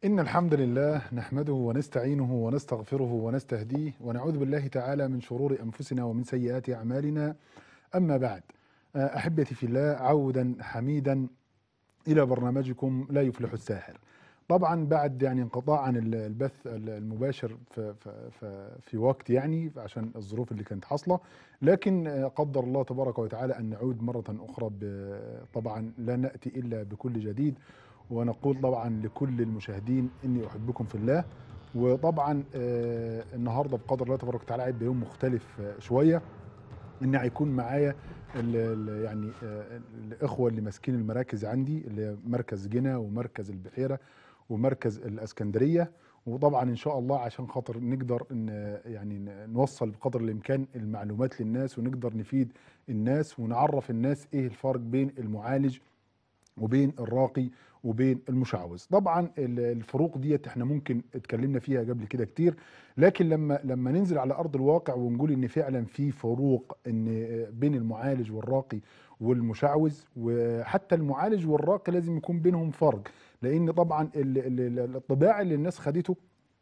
إن الحمد لله نحمده ونستعينه ونستغفره ونستهديه ونعوذ بالله تعالى من شرور أنفسنا ومن سيئات أعمالنا أما بعد أحبتي في الله عودا حميدا إلى برنامجكم لا يفلح الساحر طبعا بعد يعني انقطاع عن البث المباشر في, في, في وقت يعني عشان الظروف اللي كانت حاصله لكن قدر الله تبارك وتعالى ان نعود مره اخرى طبعا لا ناتي الا بكل جديد ونقول طبعا لكل المشاهدين اني احبكم في الله وطبعا النهارده بقدر الله تبارك وتعالى هيبقى يوم مختلف شويه ان هيكون معايا يعني الاخوه اللي ماسكين المراكز عندي اللي مركز جنة ومركز البحيره ومركز الاسكندريه وطبعا ان شاء الله عشان خاطر نقدر ان يعني نوصل بقدر الامكان المعلومات للناس ونقدر نفيد الناس ونعرف الناس ايه الفرق بين المعالج وبين الراقي وبين المشعوذ طبعا الفروق ديت احنا ممكن اتكلمنا فيها قبل كده كتير لكن لما لما ننزل على ارض الواقع ونقول ان فعلا في فروق ان بين المعالج والراقي والمشعوذ وحتى المعالج والراقي لازم يكون بينهم فرق لان طبعا الطباع اللي الناس خدته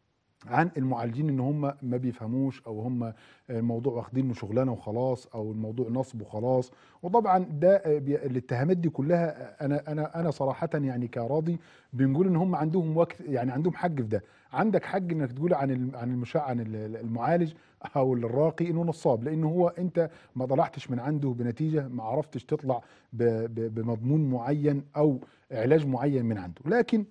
عن المعالجين ان هم ما بيفهموش او هم الموضوع واخدينه شغلانه وخلاص او الموضوع نصب وخلاص وطبعا ده الاتهامات دي كلها انا انا انا صراحه يعني كراضي بنقول ان هم عندهم وقت يعني عندهم حق في ده عندك حق انك تقول عن عن المشع عن المعالج او الراقي انه نصاب لان هو انت ما طلعتش من عنده بنتيجه ما عرفتش تطلع بمضمون معين او علاج معين من عنده لكن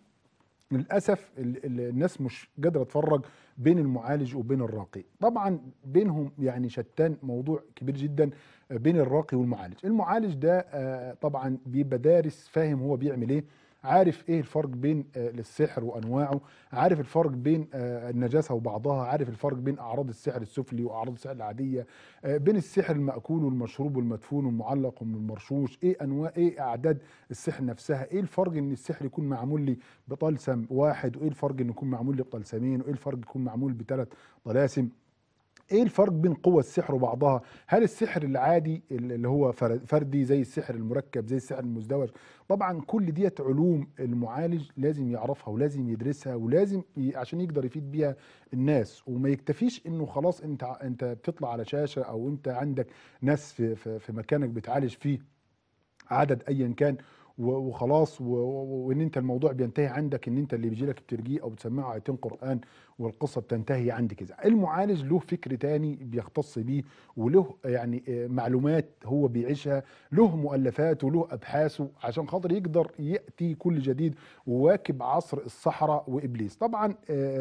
للاسف الناس مش قادره تفرق بين المعالج وبين الراقي طبعا بينهم يعني شتان موضوع كبير جدا بين الراقي والمعالج المعالج ده طبعا بيبقى دارس فاهم هو بيعمل ايه عارف ايه الفرق بين السحر وانواعه عارف الفرق بين النجاسه وبعضها عارف الفرق بين اعراض السحر السفلي واعراض السحر العاديه بين السحر الماكول والمشروب والمدفون والمعلق والمرشوش ايه انواع ايه اعداد السحر نفسها ايه الفرق ان السحر يكون معمول لي بطلسم واحد وايه الفرق ان يكون معمول لي بطلسمين وايه الفرق يكون معمول بثلاث طلاسم ايه الفرق بين قوى السحر وبعضها هل السحر العادي اللي هو فردي زي السحر المركب زي السحر المزدوج طبعا كل ديت علوم المعالج لازم يعرفها ولازم يدرسها ولازم عشان يقدر يفيد بيها الناس وما يكتفيش انه خلاص انت انت بتطلع على شاشه او انت عندك ناس في في, في مكانك بتعالج فيه عدد ايا كان وخلاص وان انت الموضوع بينتهي عندك ان انت اللي بيجي لك بترجيه او بتسمعه ايتين قران والقصه بتنتهي عند كده المعالج له فكر تاني بيختص بيه وله يعني معلومات هو بيعيشها له مؤلفات وله ابحاثه عشان خاطر يقدر ياتي كل جديد وواكب عصر الصحراء وابليس طبعا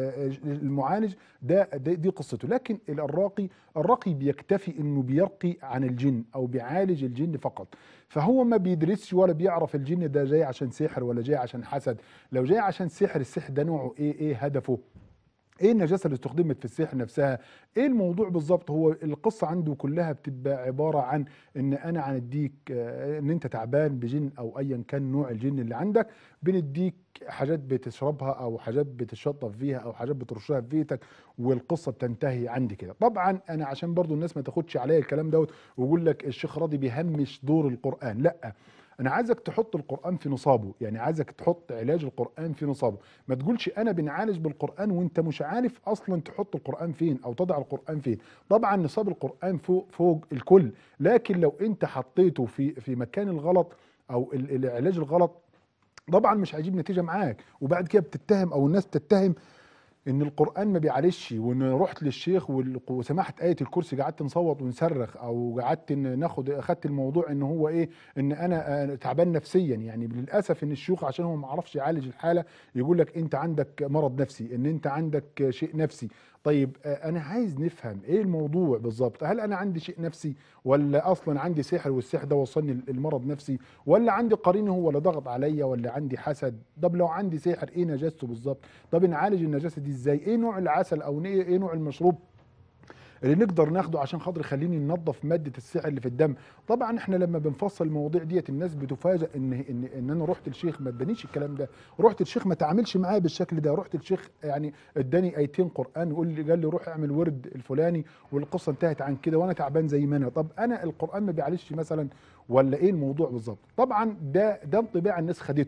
المعالج ده, ده دي قصته لكن الراقي الراقي بيكتفي انه بيرقي عن الجن او بيعالج الجن فقط فهو ما بيدرسش ولا بيعرف الجن ده جاي عشان سحر ولا جاي عشان حسد لو جاي عشان سحر السحر ده نوعه ايه ايه هدفه ايه النجاسه اللي استخدمت في السحر نفسها ايه الموضوع بالظبط هو القصه عنده كلها بتبقى عباره عن ان انا هنديك ان انت تعبان بجن او ايا كان نوع الجن اللي عندك بنديك حاجات بتشربها او حاجات بتشطف فيها او حاجات بترشها في بيتك والقصه بتنتهي عندي كده طبعا انا عشان برضو الناس ما تاخدش عليا الكلام دوت ويقول لك الشيخ راضي بيهمش دور القران لا انا عايزك تحط القران في نصابه يعني عايزك تحط علاج القران في نصابه ما تقولش انا بنعالج بالقران وانت مش عارف اصلا تحط القران فين او تضع القران فين طبعا نصاب القران فوق فوق الكل لكن لو انت حطيته في في مكان الغلط او العلاج الغلط طبعا مش هيجيب نتيجه معاك وبعد كده بتتهم او الناس بتتهم ان القران ما بيعالجش وان رحت للشيخ وسمحت ايه الكرسي قعدت نصوت ونصرخ او قعدت ناخد اخدت الموضوع ان هو ايه ان انا تعبان نفسيا يعني للاسف ان الشيوخ عشان هو ما عرفش يعالج الحاله يقول لك انت عندك مرض نفسي ان انت عندك شيء نفسي طيب انا عايز نفهم ايه الموضوع بالظبط هل انا عندي شيء نفسي ولا اصلا عندي سحر والسحر ده وصلني المرض نفسي ولا عندي قرين هو اللي ضغط عليا ولا عندي حسد طب لو عندي سحر ايه نجاسته بالظبط طب نعالج النجاسه دي ازاي ايه نوع العسل او ايه نوع المشروب اللي نقدر ناخده عشان خاطر يخليني ننظف ماده السحر اللي في الدم طبعا احنا لما بنفصل المواضيع ديت الناس بتفاجئ ان ان ان انا رحت للشيخ ما ادانيش الكلام ده رحت للشيخ ما تعاملش معايا بالشكل ده رحت للشيخ يعني اداني ايتين قران وقال لي قال لي روح اعمل ورد الفلاني والقصه انتهت عن كده وانا تعبان زي ما انا طب انا القران ما بيعالجش مثلا ولا ايه الموضوع بالظبط طبعا ده ده انطباع الناس خدته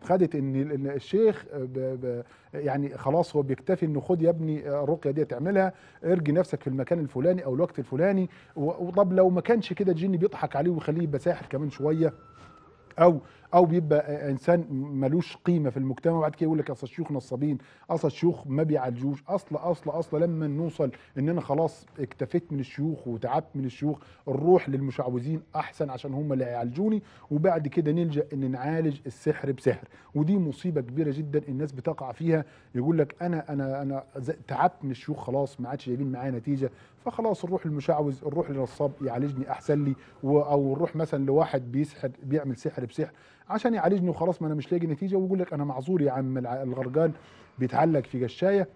خدت ان ال- إن الشيخ ب ب يعني خلاص هو بيكتفي انه خد يا ابني الرقيه دي تعملها ارجي نفسك في المكان الفلاني او الوقت الفلاني و- وطب لو ما كانش كده الجن بيضحك عليه ويخليه يبقى ساحر كمان شويه او او بيبقى انسان ملوش قيمه في المجتمع وبعد كده يقول لك اصل الشيوخ نصابين اصل الشيوخ ما بيعالجوش اصل اصل اصل لما نوصل ان انا خلاص اكتفيت من الشيوخ وتعبت من الشيوخ نروح للمشعوذين احسن عشان هم اللي هيعالجوني وبعد كده نلجا ان نعالج السحر بسحر ودي مصيبه كبيره جدا الناس بتقع فيها يقول لك انا انا انا ز- تعبت من الشيوخ خلاص ما عادش جايبين معايا نتيجه فخلاص نروح للمشعوذ نروح لنصاب يعالجني احسن لي و- او نروح مثلا لواحد بيسحر بيعمل سحر بسحر عشان يعالجني وخلاص ما انا مش لاقي نتيجه ويقول لك انا معذور يا عم الع- الغرقان بيتعلق في قشايه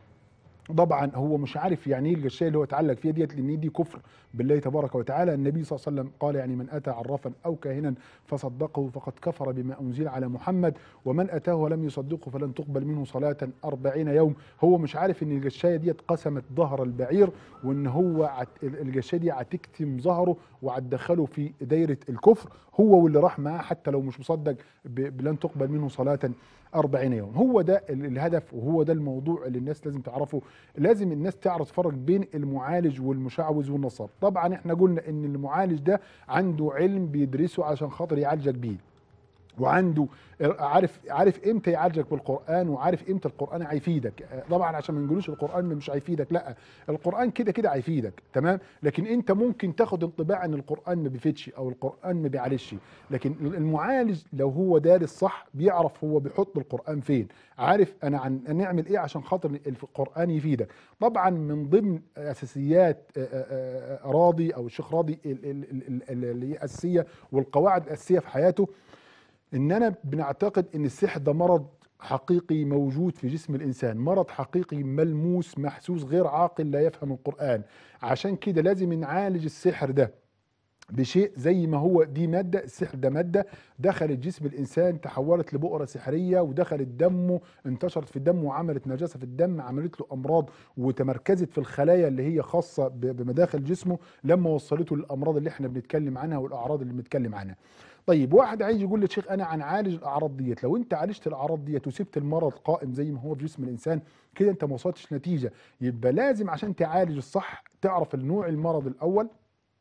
طبعا هو مش عارف يعني ايه القشايه اللي هو اتعلق فيها ديت لان دي كفر بالله تبارك وتعالى النبي صلى الله عليه وسلم قال يعني من اتى عرافا او كاهنا فصدقه فقد كفر بما انزل على محمد ومن اتاه ولم يصدقه فلن تقبل منه صلاه أربعين يوم هو مش عارف ان القشايه ديت قسمت ظهر البعير وان هو عت- القشايه دي هتكتم ظهره وهتدخله في دايره الكفر هو واللي راح معاه حتى لو مش مصدق ب- بلن تقبل منه صلاه أربعين يوم هو ده ال- الهدف وهو ده الموضوع اللي الناس لازم تعرفه لازم الناس تعرف تفرق بين المعالج والمشعوذ والنصاب طبعا احنا قلنا ان المعالج ده عنده علم بيدرسه عشان خاطر يعالجك بيه وعنده عارف عارف امتى يعالجك بالقران وعارف امتى القران هيفيدك طبعا عشان ما نقولوش القران مش هيفيدك لا القران كده كده هيفيدك تمام لكن انت ممكن تاخد انطباع ان القران ما بيفيدش او القران ما بيعالجش لكن المعالج لو هو دارس صح بيعرف هو بيحط القران فين عارف انا عن نعمل ايه عشان خاطر القران يفيدك طبعا من ضمن اساسيات آه، آه، آه، راضي او الشيخ راضي ال- ال- ال- ال- اللي هي الاساسيه والقواعد الاساسيه في حياته اننا بنعتقد ان السحر ده مرض حقيقي موجود في جسم الانسان مرض حقيقي ملموس محسوس غير عاقل لا يفهم القران عشان كده لازم نعالج السحر ده بشيء زي ما هو دي ماده السحر ده ماده دخلت جسم الانسان تحولت لبؤره سحريه ودخلت دمه انتشرت في الدم وعملت نجاسه في الدم عملت له امراض وتمركزت في الخلايا اللي هي خاصه ب- بمداخل جسمه لما وصلته للامراض اللي احنا بنتكلم عنها والاعراض اللي بنتكلم عنها طيب واحد عايز يقول لي شيخ انا هنعالج الاعراض ديت لو انت عالجت الاعراض ديت وسبت المرض قائم زي ما هو في جسم الانسان كده انت ما وصلتش نتيجه يبقى لازم عشان تعالج الصح تعرف النوع المرض الاول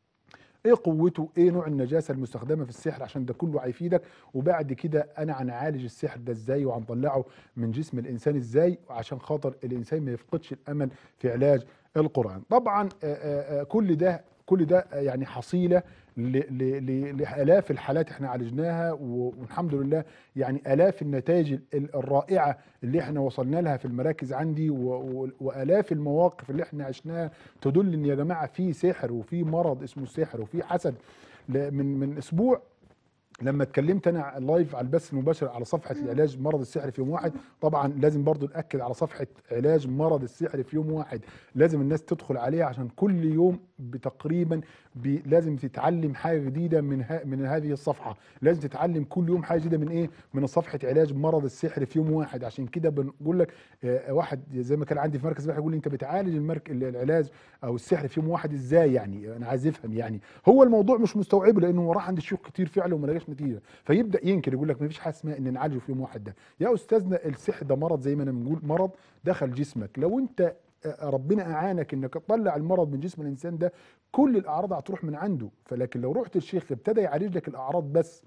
ايه قوته ايه نوع النجاسه المستخدمه في السحر عشان ده كله هيفيدك وبعد كده انا هنعالج السحر ده ازاي وهنطلعه من جسم الانسان ازاي عشان خاطر الانسان ما يفقدش الامل في علاج القران طبعا آه، آه، آه، كل ده كل ده آه، يعني حصيله ل- ل- ل- لالاف الحالات احنا عالجناها و- والحمد لله يعني الاف النتائج ال- الرائعه اللي احنا وصلنا لها في المراكز عندي و- و- والاف المواقف اللي احنا عشناها تدل ان يا جماعه في سحر وفي مرض اسمه السحر وفي حسد ل- من من اسبوع لما اتكلمت انا لايف على البث المباشر على صفحه العلاج مرض السحر في يوم واحد طبعا لازم برضو ناكد على صفحه علاج مرض السحر في يوم واحد لازم الناس تدخل عليها عشان كل يوم بتقريبا بي لازم تتعلم حاجه جديده من ها من هذه الصفحه لازم تتعلم كل يوم حاجه جديده من ايه من صفحه علاج مرض السحر في يوم واحد عشان كده بنقول لك آه، واحد زي ما كان عندي في مركز البحث يقول لي انت بتعالج المرك العلاج او السحر في يوم واحد ازاي يعني انا عايز افهم يعني هو الموضوع مش مستوعبه لانه هو راح عند الشيوخ كتير فعلا وما لقاش نتيجه فيبدا ينكر يقول لك ما فيش حاجه اسمها ان نعالجه في يوم واحد ده يا استاذنا السحر ده مرض زي ما انا بنقول مرض دخل جسمك لو انت آه، ربنا اعانك انك تطلع المرض من جسم الانسان ده كل الاعراض هتروح من عنده فلكن لو رحت الشيخ ابتدى يعالج لك الاعراض بس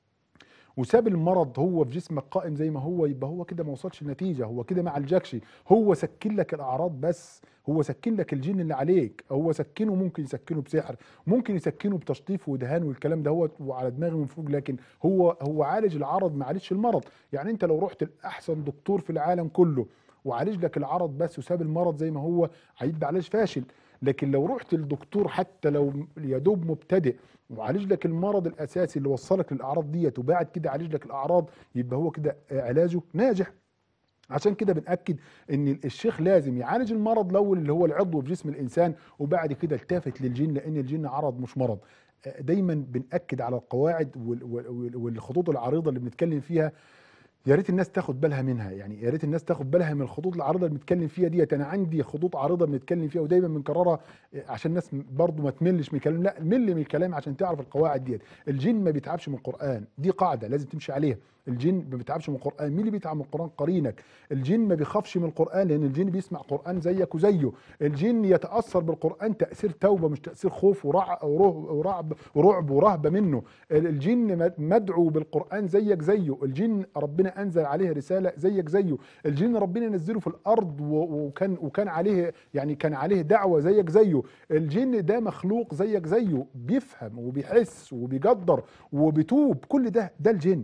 وساب المرض هو في جسمك قائم زي ما هو يبقى هو كده ما وصلش لنتيجه هو كده ما عالجكش هو سكن لك الاعراض بس هو سكن لك الجن اللي عليك هو سكنه ممكن يسكنه بسحر ممكن يسكنه بتشطيف ودهان والكلام ده هو وعلى دماغه من فوق لكن هو هو عالج العرض ما عالجش المرض يعني انت لو رحت لاحسن دكتور في العالم كله وعالج لك العرض بس وساب المرض زي ما هو هيبقى علاج فاشل لكن لو رحت للدكتور حتى لو يا دوب مبتدئ وعالج لك المرض الاساسي اللي وصلك للاعراض ديت وبعد كده عالج لك الاعراض يبقى هو كده علاجه ناجح عشان كده بنأكد ان الشيخ لازم يعالج المرض الاول اللي هو العضو في جسم الانسان وبعد كده التافت للجن لان الجن عرض مش مرض دايما بنأكد على القواعد وال- وال- والخطوط العريضه اللي بنتكلم فيها يا ريت الناس تاخد بالها منها يعني يا ريت الناس تاخد بالها من الخطوط العريضه اللي بنتكلم فيها ديت انا عندي خطوط عريضه بنتكلم فيها ودايما بنكررها عشان الناس برضو ما تملش من الكلام لا مل من الكلام عشان تعرف القواعد ديت الجن ما بيتعبش من القران دي قاعده لازم تمشي عليها الجن ما بيتعبش من القران مين اللي بيتعب من القران قرينك الجن ما بيخافش من القران لان الجن بيسمع قران زيك وزيه الجن يتاثر بالقران تاثير توبه مش تاثير خوف ورع ورعب ورعب ورهبه منه الجن مدعو بالقران زيك زيه الجن ربنا انزل عليه رساله زيك زيه الجن ربنا نزله في الارض وكان وكان عليه يعني كان عليه دعوه زيك زيه الجن ده مخلوق زيك زيه بيفهم وبيحس وبيقدر وبيتوب كل ده ده الجن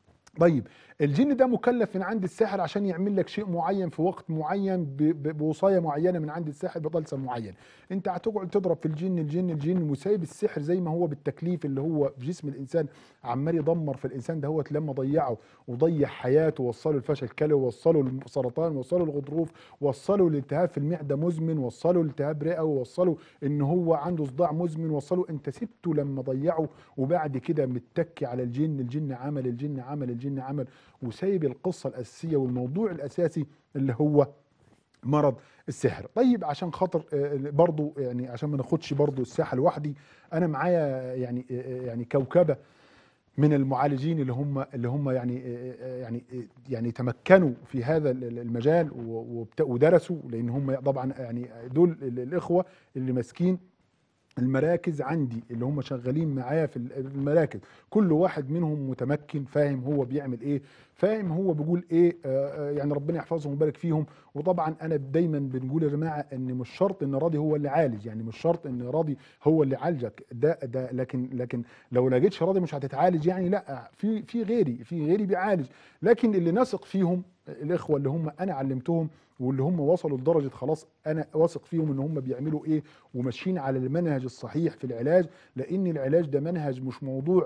طيب الجن ده مكلف من عند الساحر عشان يعمل لك شيء معين في وقت معين بوصايه معينه من عند الساحر بطلسم معين انت هتقعد تضرب في الجن الجن الجن وسايب السحر زي ما هو بالتكليف اللي هو في جسم الانسان عمال يدمر في الانسان دهوت لما ضيعه وضيع حياته وصله لفشل كلوي وصله للسرطان وصله للغضروف وصله لالتهاب في المعده مزمن وصله لالتهاب رئوي وصله ان هو عنده صداع مزمن وصله انت سبته لما ضيعه وبعد كده متكي على الجن الجن عمل الجن عمل الجن عمل وسايب القصه الاساسيه والموضوع الاساسي اللي هو مرض السحر طيب عشان خاطر برضو يعني عشان ما ناخدش برضو الساحه لوحدي انا معايا يعني يعني كوكبه من المعالجين اللي هم اللي هم يعني يعني يعني تمكنوا في هذا المجال ودرسوا لان هم طبعا يعني دول الاخوه اللي ماسكين المراكز عندي اللي هم شغالين معايا في المراكز كل واحد منهم متمكن فاهم هو بيعمل ايه فاهم هو بيقول ايه آه يعني ربنا يحفظهم ويبارك فيهم وطبعا انا دايما بنقول يا جماعه ان مش شرط ان راضي هو اللي عالج يعني مش شرط ان راضي هو اللي عالجك ده ده لكن لكن لو لقيتش راضي مش هتتعالج يعني لا في في غيري في غيري بيعالج لكن اللي نثق فيهم الاخوه اللي هم انا علمتهم واللي هم وصلوا لدرجه خلاص انا واثق فيهم ان هم بيعملوا ايه وماشيين على المنهج الصحيح في العلاج لان العلاج ده منهج مش موضوع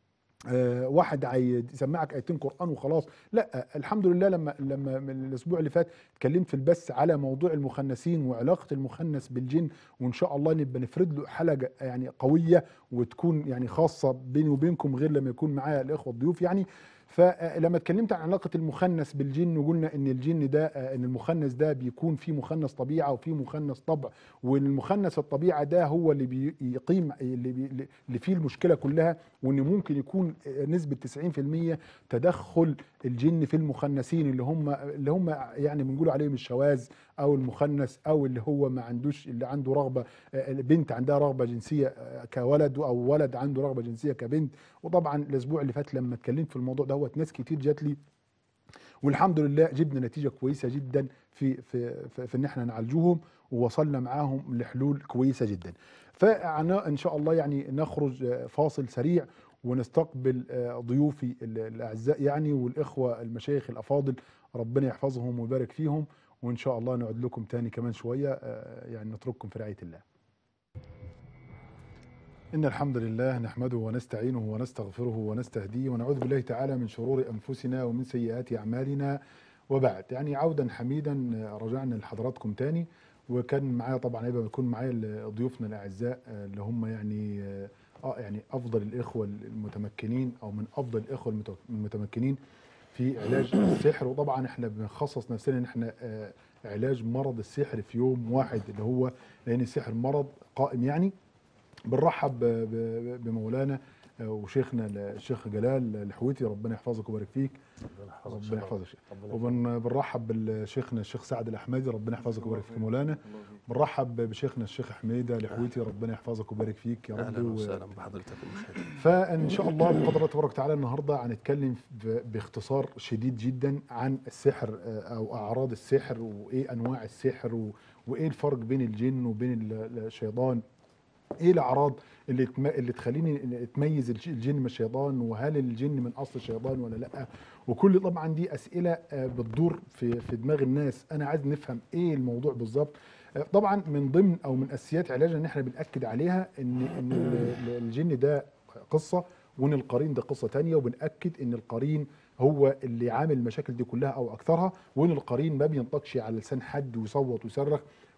آه واحد هيسمعك ايتين قران وخلاص لا الحمد لله لما لما من الاسبوع اللي فات اتكلمت في البث على موضوع المخنثين وعلاقه المخنث بالجن وان شاء الله نبقى نفرد له حلقه يعني قويه وتكون يعني خاصه بيني وبينكم غير لما يكون معايا الاخوه الضيوف يعني فلما اتكلمت عن علاقه المخنث بالجن وقلنا ان الجن ده ان المخنث ده بيكون فيه مخنث طبيعه وفيه مخنث طبع والمخنث الطبيعه ده هو اللي بيقيم اللي, بي اللي فيه المشكله كلها وان ممكن يكون نسبه 90% تدخل الجن في المخنثين اللي هم اللي هم يعني بنقول عليهم الشواذ او المخنث او اللي هو ما عندوش اللي عنده رغبه بنت عندها رغبه جنسيه كولد او ولد عنده رغبه جنسيه كبنت وطبعا الاسبوع اللي فات لما اتكلمت في الموضوع دوت ناس كتير جات لي والحمد لله جبنا نتيجه كويسه جدا في في في, في ان احنا نعالجوهم ووصلنا معاهم لحلول كويسه جدا فانا ان شاء الله يعني نخرج فاصل سريع ونستقبل ضيوفي الاعزاء يعني والاخوه المشايخ الافاضل ربنا يحفظهم ويبارك فيهم وان شاء الله نقعد لكم تاني كمان شويه يعني نترككم في رعايه الله. إن الحمد لله نحمده ونستعينه ونستغفره ونستهديه ونعوذ بالله تعالى من شرور أنفسنا ومن سيئات أعمالنا وبعد يعني عودا حميدا رجعنا لحضراتكم تاني وكان معايا طبعا هيبقى بيكون معايا ضيوفنا الأعزاء اللي هم يعني اه يعني أفضل الإخوة المتمكنين أو من أفضل الإخوة المتمكنين في علاج السحر وطبعا احنا بنخصص نفسنا ان احنا آه علاج مرض السحر في يوم واحد اللي هو لان السحر مرض قائم يعني بنرحب بمولانا وشيخنا الشيخ جلال الحويتي ربنا يحفظك ويبارك فيك ربنا يحفظك وبنرحب بشيخنا الشيخ سعد الاحمدي ربنا يحفظك ويبارك فيك مولانا بنرحب بشيخنا الشيخ حميده الحويتي ربنا يحفظك ويبارك فيك يا رب اهلا وسهلا بحضرتك فان شاء الله بقدر الله تبارك وتعالى النهارده هنتكلم باختصار شديد جدا عن السحر او اعراض السحر وايه انواع السحر وايه الفرق بين الجن وبين الشيطان ايه الاعراض اللي تم... اللي تخليني تميز الجن من الشيطان وهل الجن من اصل الشيطان ولا لا وكل طبعا دي اسئله بتدور في في دماغ الناس انا عايز نفهم ايه الموضوع بالظبط طبعا من ضمن او من اساسيات علاجنا ان احنا بناكد عليها ان ان الجن ده قصه وان القرين ده قصه تانية وبناكد ان القرين هو اللي عامل المشاكل دي كلها او اكثرها وان القرين ما بينطقش على لسان حد ويصوت ويصرخ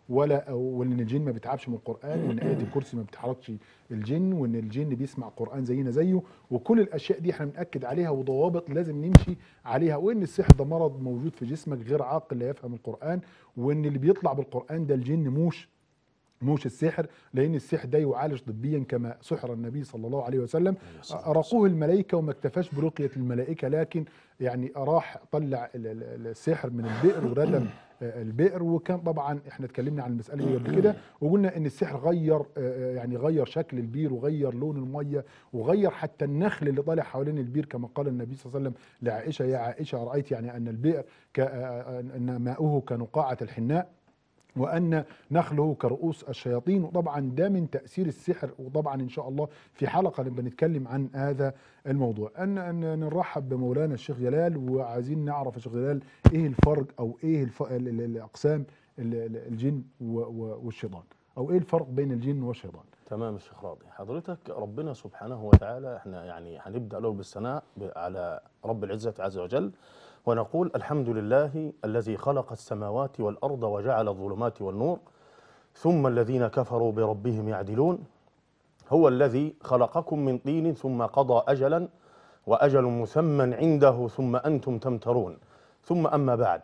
ولا وان الجن ما بيتعبش من القران وان ايه الكرسي ما بتحركش الجن وان الجن بيسمع قران زينا زيه وكل الاشياء دي احنا بناكد عليها وضوابط لازم نمشي عليها وان السحر ده مرض موجود في جسمك غير عاقل لا يفهم القران وان اللي بيطلع بالقران ده الجن موش موش السحر لان السحر ده يعالج طبيا كما سحر النبي صلى الله عليه وسلم رقوه الملائكه وما اكتفاش برقيه الملائكه لكن يعني راح طلع ال- ال- السحر من البئر وردم آه، البئر وكان طبعا احنا اتكلمنا عن المساله دي قبل كده وقلنا ان السحر غير آه، يعني غير شكل البير وغير لون الميه وغير حتى النخل اللي طالع حوالين البير كما قال النبي صلى الله عليه وسلم لعائشه يا عائشه رايت يعني ان البئر ك- آه، ان ماؤه كنقاعه الحناء وان نخله كرؤوس الشياطين وطبعا ده من تاثير السحر وطبعا ان شاء الله في حلقه نبقى نتكلم عن هذا الموضوع ان ان نرحب بمولانا الشيخ جلال وعايزين نعرف يا شيخ جلال ايه الفرق او ايه الف... ال- ال- الاقسام ال- ال- الجن و- و- والشيطان او ايه الفرق بين الجن والشيطان تمام يا شيخ راضي حضرتك ربنا سبحانه وتعالى احنا يعني هنبدا له بالثناء ب- على رب العزه عز وجل ونقول الحمد لله الذي خلق السماوات والارض وجعل الظلمات والنور ثم الذين كفروا بربهم يعدلون هو الذي خلقكم من طين ثم قضى اجلا واجل مسمى عنده ثم انتم تمترون ثم اما بعد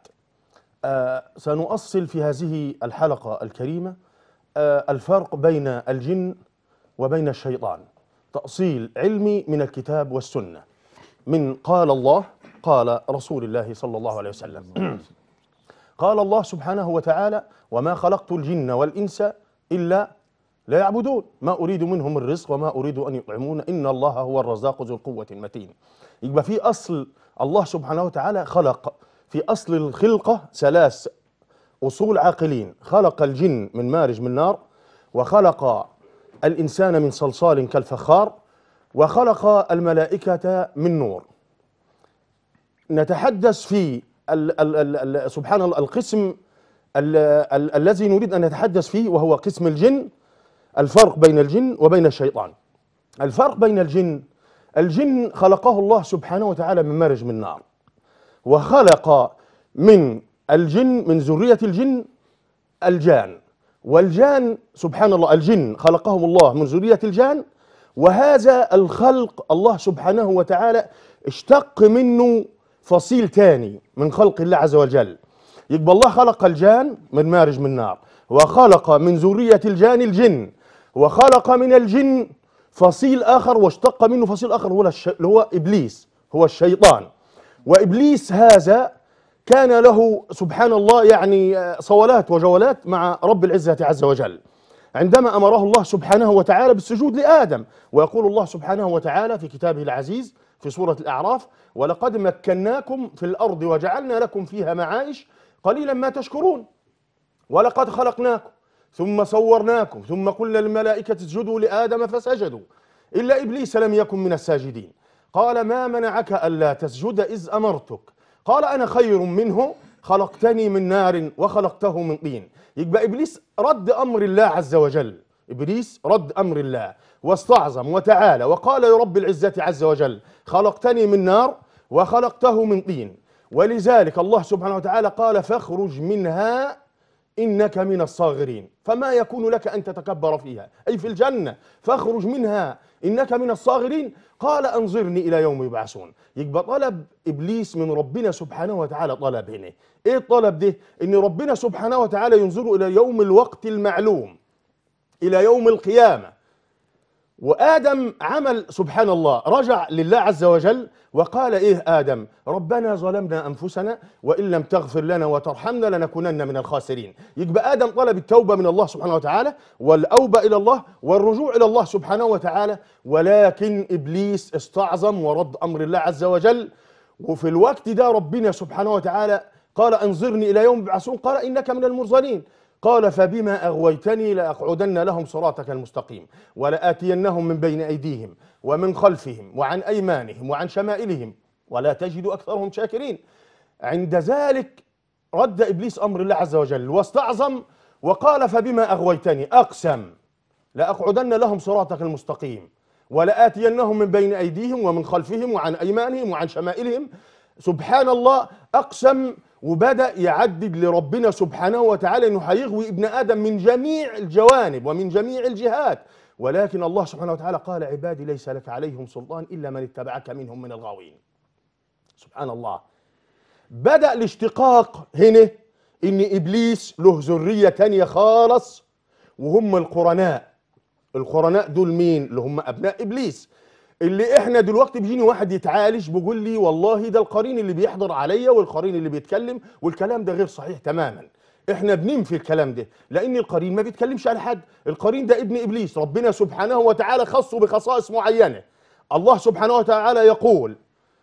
آه سنؤصل في هذه الحلقه الكريمه آه، الفرق بين الجن وبين الشيطان تأصيل علمي من الكتاب والسنة من قال الله قال رسول الله صلى الله عليه وسلم قال الله سبحانه وتعالى وما خلقت الجن والإنس إلا لا يعبدون ما أريد منهم الرزق وما أريد أن يطعمون إن الله هو الرزاق ذو القوة المتين يبقى في أصل الله سبحانه وتعالى خلق في أصل الخلقة ثلاث أصول عاقلين خلق الجن من مارج من نار وخلق الإنسان من صلصال كالفخار وخلق الملائكة من نور نتحدث في ال ال ال ال سبحان الله القسم ال ال الذي نريد أن نتحدث فيه وهو قسم الجن الفرق بين الجن وبين الشيطان الفرق بين الجن الجن خلقه الله سبحانه وتعالى من مارج من نار وخلق من الجن من ذرية الجن الجان والجان سبحان الله الجن خلقهم الله من ذرية الجان وهذا الخلق الله سبحانه وتعالى اشتق منه فصيل تاني من خلق الله عز وجل يبقى الله خلق الجان من مارج من نار وخلق من ذرية الجان الجن وخلق من الجن فصيل آخر واشتق منه فصيل آخر هو الش- اللي هو إبليس هو الشيطان وإبليس هذا كان له سبحان الله يعني آه، صولات وجولات مع رب العزة عز وجل عندما أمره الله سبحانه وتعالى بالسجود لآدم ويقول الله سبحانه وتعالى في كتابه العزيز في سورة الأعراف ولقد مكناكم في الأرض وجعلنا لكم فيها معايش قليلا ما تشكرون ولقد خلقناكم ثم صورناكم ثم قلنا للملائكة اسجدوا لآدم فسجدوا إلا إبليس لم يكن من الساجدين قال ما منعك ألا تسجد إذ أمرتك قال أنا خير منه خلقتني من نار وخلقته من طين يبقى إبليس رد أمر الله عز وجل إبليس رد أمر الله واستعظم وتعالى وقال لرب العزة عز وجل خلقتني من نار وخلقته من طين ولذلك الله سبحانه وتعالى قال فاخرج منها إنك من الصاغرين فما يكون لك أن تتكبر فيها أي في الجنة فاخرج منها إنك من الصاغرين قال أنظرني إلى يوم يبعثون يبقى طلب إبليس من ربنا سبحانه وتعالى طلب هنا إيه الطلب ده إن ربنا سبحانه وتعالى ينظر إلى يوم الوقت المعلوم إلى يوم القيامة وآدم عمل سبحان الله رجع لله عز وجل وقال إيه آدم ربنا ظلمنا أنفسنا وإن لم تغفر لنا وترحمنا لنكونن من الخاسرين يبقى آدم طلب التوبة من الله سبحانه وتعالى والأوبة إلى الله والرجوع إلى الله سبحانه وتعالى ولكن إبليس استعظم ورد أمر الله عز وجل وفي الوقت ده ربنا سبحانه وتعالى قال أنظرني إلى يوم يبعثون قال إنك من المرسلين قال فبما أغويتني لأقعدن لهم صراطك المستقيم ولآتينهم من بين أيديهم ومن خلفهم وعن أيمانهم وعن شمائلهم ولا تجد أكثرهم شاكرين عند ذلك رد إبليس أمر الله عز وجل واستعظم وقال فبما أغويتني أقسم لأقعدن لهم صراطك المستقيم ولآتينهم من بين أيديهم ومن خلفهم وعن أيمانهم وعن شمائلهم سبحان الله أقسم وبدأ يعدد لربنا سبحانه وتعالى انه هيغوي ابن ادم من جميع الجوانب ومن جميع الجهات ولكن الله سبحانه وتعالى قال عبادي ليس لك عليهم سلطان الا من اتبعك منهم من الغاوين سبحان الله بدأ الاشتقاق هنا ان ابليس له ذريه تانية خالص وهم القرناء القرناء دول مين اللي هم ابناء ابليس اللي احنا دلوقتي بيجيني واحد يتعالج بيقول لي والله ده القرين اللي بيحضر عليا والقرين اللي بيتكلم والكلام ده غير صحيح تماما احنا بننفي الكلام ده لان القرين ما بيتكلمش على حد القرين ده ابن ابليس ربنا سبحانه وتعالى خصه بخصائص معينه الله سبحانه وتعالى يقول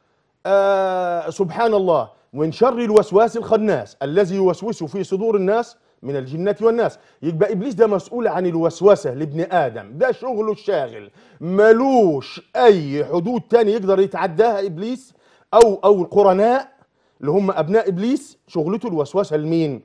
آه سبحان الله من شر الوسواس الخناس الذي يوسوس في صدور الناس من الجنة والناس يبقى إبليس ده مسؤول عن الوسوسة لابن آدم ده شغله الشاغل ملوش أي حدود تاني يقدر يتعداها إبليس أو أو القرناء اللي هم أبناء إبليس شغلته الوسوسة لمين؟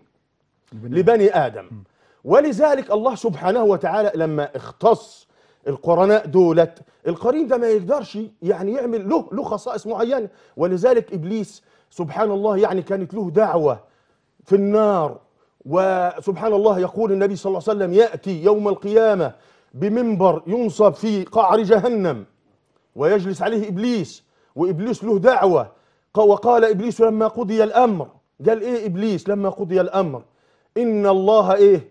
لبني آدم ولذلك الله سبحانه وتعالى لما اختص القرناء دولت القرين ده ما يقدرش يعني يعمل له له خصائص معينه ولذلك ابليس سبحان الله يعني كانت له دعوه في النار وسبحان الله يقول النبي صلى الله عليه وسلم ياتي يوم القيامه بمنبر ينصب في قعر جهنم ويجلس عليه ابليس وابليس له دعوه ق- وقال ابليس لما قضي الامر قال ايه ابليس لما قضي الامر ان الله ايه